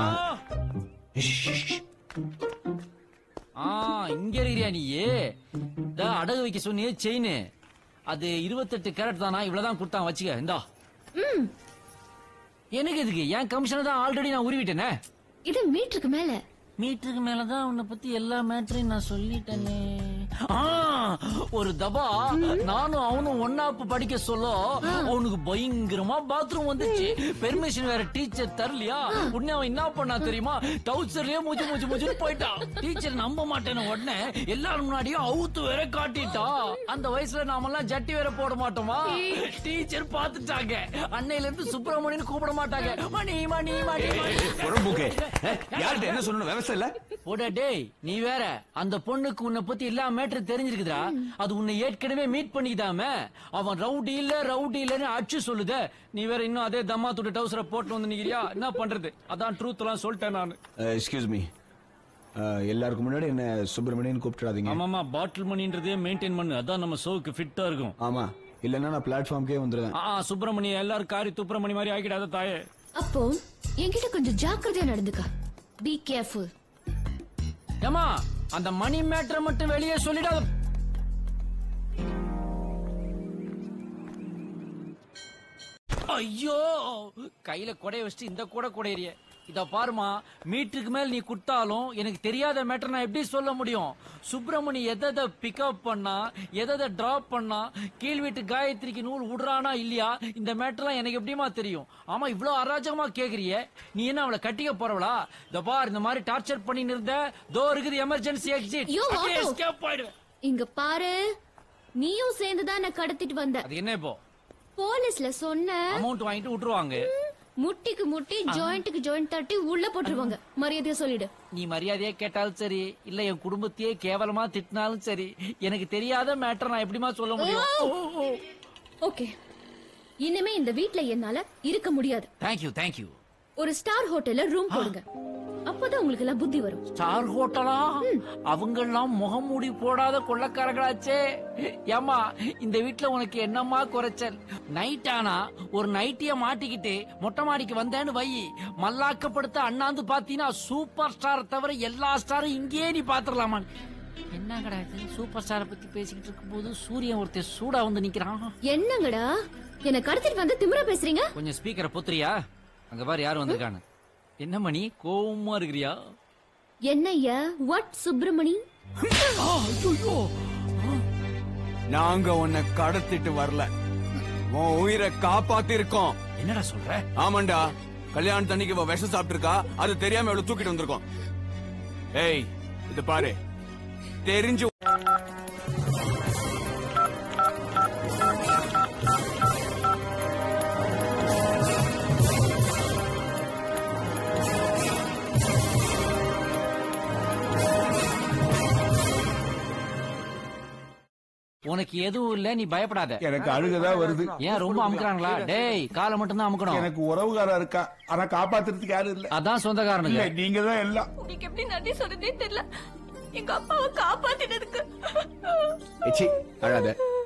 ஆ இங்க இருக்கிறியா நீ இதா அடகு வைக்க சொன்னியே செயின் அது இருபத்தெட்டு கேரட் தானா இவ்வளவுதான் கொடுத்தான் வச்சுக்க இந்தா ம் எனக்கு எதுக்கு என் கமிஷனை தான் ஆல்ரெடி நான் உருவிட்டேனே இது மீட்டருக்கு மேல மீட்டருக்கு மேலதான் உன்னை பத்தி எல்லா மேட்டரையும் நான் சொல்லிட்டேனே ஆ, ஒரு தபா நானும் அவனும் ஒன்னாப்பு படிக்க சொல்ல அவனுக்கு பயங்கரமா பாத்ரூம் வந்துச்சு பெர்மிஷன் வேற டீச்சர் தரலையா உடனே அவன் என்ன பண்ணா தெரியுமா டவுசர்லயே மூச்சு மூச்சு மூச்சுன்னு போயிட்டான் டீச்சர் நம்ப மாட்டேன்னு உடனே எல்லாரும் முன்னாடியும் அவுத்து வேற காட்டிட்டா அந்த வயசுல நாமெல்லாம் ஜட்டி வேற போட மாட்டோமா டீச்சர் பாத்துட்டாங்க அன்னையில இருந்து சுப்பிரமணியன் கூப்பிட மாட்டாங்க மணி மணி மணி மணி புறம்போக்கு யார்கிட்ட என்ன சொல்லணும் விவசாயம் இல்ல போடா டேய் நீ வேற அந்த பொண்ணுக்கு உன்னை பத்தி எல்லா மேட்டர் தெரிஞ்சிருக்குதா அது உன்னை ஏற்கனவே மீட் பண்ணிக்கிதாம அவன் ரவுடி இல்ல ரவுடி இல்லன்னு அடிச்சு சொல்லுத நீ வேற இன்னும் அதே தம்மா துட்டு டவுசரை போட்டு வந்து நிக்கிறியா என்ன பண்றது அதான் ட்ரூத் எல்லாம் சொல்லிட்டேன் நான் எக்ஸ்கியூஸ் மீ எல்லாருக்கும் முன்னாடி என்ன சுப்பிரமணியன் கூப்பிட்டுறாதீங்க ஆமாமா பாட்டில் மணின்றதே மெயின்டைன் பண்ணு அதான் நம்ம ஷோக்கு ஃபிட்டா இருக்கும் ஆமா இல்லன்னா நான் பிளாட்ஃபார்ம்க்கே வந்துருவேன் ஆ சுப்பிரமணிய எல்லாரும் காரி துப்பிரமணி மாதிரி ஆக்கிடாத தாயே அப்போ என்கிட்ட கொஞ்சம் ஜாக்கிரதையா நடந்துக்க பி கேர்ஃபுல் ஏமா அந்த மணி மேட்டரை மட்டும் வெளியே சொல்லிடாத ஐயோ கையில கொடைய வச்சுட்டு இந்த கூட குடையறிய இத பாருமா மீட்டருக்கு மேல் நீ குட்டாலும் எனக்கு தெரியாத மேட்டர் நான் எப்படி சொல்ல முடியும் சுப்பிரமணி எதை பிக்கப் பண்ணா எதை டிராப் பண்ணா கீழ் வீட்டு காயத்ரிக்கு நூல் விடுறானா இல்லையா இந்த மேட்டர்லாம் எனக்கு எப்படிமா தெரியும் ஆமா இவ்வளவு அராஜகமா கேக்குறிய நீ என்ன அவளை கட்டிக்க போறவளா இந்த பார் இந்த மாதிரி டார்ச்சர் பண்ணி இருந்த தோ இருக்குது எமர்ஜென்சி எக்ஸிட் ஐயோ, ஆட்டோ. எஸ்கேப் ஆயிடுவேன் இங்க பாரு நீயும் சேர்ந்துதான் என்ன கடத்திட்டு வந்த அது என்ன இப்போ போலீஸ்ல சொன்ன அமௌண்ட் வாங்கிட்டு விட்டுருவாங்க முட்டிக்கு முட்டி ஜாயிண்ட்டுக்கு ஜாயிண்ட் தட்டி உள்ள போட்டுருவாங்க மரியாதையா சொல்லிடு நீ மரியாதையா கேட்டாலும் சரி இல்ல என் குடும்பத்தையே கேவலமா திட்டினாலும் சரி எனக்கு தெரியாத மேட்டர் நான் எப்படிமா சொல்ல முடியும் ஓகே இனிமே இந்த வீட்ல என்னால இருக்க முடியாது தேங்க்யூ தேங்க்யூ ஒரு ஸ்டார் ஹோட்டல்ல ரூம் போடுங்க அப்பதான் உங்களுக்கு எல்லாம் புத்தி வரும் ஸ்டார் ஹோட்டலா அவங்க எல்லாம் முகம் மூடி போடாத கொள்ளக்காரங்களாச்சே ஏமா இந்த வீட்ல உனக்கு என்னம்மா குறைச்சல் நைட் ஆனா ஒரு நைட்டிய மாட்டிக்கிட்டு மொட்டை மாடிக்கு வந்தேன்னு வை மல்லாக்கப்படுத்த அண்ணாந்து பாத்தீங்கன்னா சூப்பர் ஸ்டார் தவிர எல்லா ஸ்டாரும் இங்கேயே நீ பாத்துடலாமா என்ன கிடையாது சூப்பர் ஸ்டாரை பத்தி பேசிக்கிட்டு இருக்கும்போது சூரியன் ஒருத்தர் சூடா வந்து நிக்கிறான் என்னங்கடா என்ன கடத்திட்டு வந்து திமிரா பேசுறீங்க கொஞ்சம் ஸ்பீக்கரை பொத்துறியா அங்க பாரு யார் வந்திருக்கான்னு என்ன மணி கோவமா இருக்கிறியா என்னய்யா வாட் சுப்பிரமணி நாங்க உன்னை கடத்திட்டு வரல உன் உயிரை காப்பாத்தி இருக்கோம் என்னடா சொல்ற ஆமாண்டா கல்யாணத்தன்னைக்கு இவ விஷம் சாப்பிட்டிருக்கா அது தெரியாம இவ்வளவு தூக்கிட்டு வந்திருக்கோம் ஏய் இது பாரு தெரிஞ்சு உனக்கு எதுவும் இல்ல நீ பயப்படாத எனக்கு அழுகதான் வருது ஏன் ரொம்ப அமுக்குறாங்களா டேய் காலை மட்டும் தான் அமுக்கணும் எனக்கு உறவுகாரா இருக்கா ஆனா காப்பாத்துறதுக்கு யாரும் இல்ல அதான் சொந்தக்காரனுங்க இல்ல நீங்க தான் எல்லாம் உங்களுக்கு எப்படி நன்றி சொல்றதே தெரியல எங்க அப்பாவை காப்பாத்தினதுக்கு எச்சி அழாத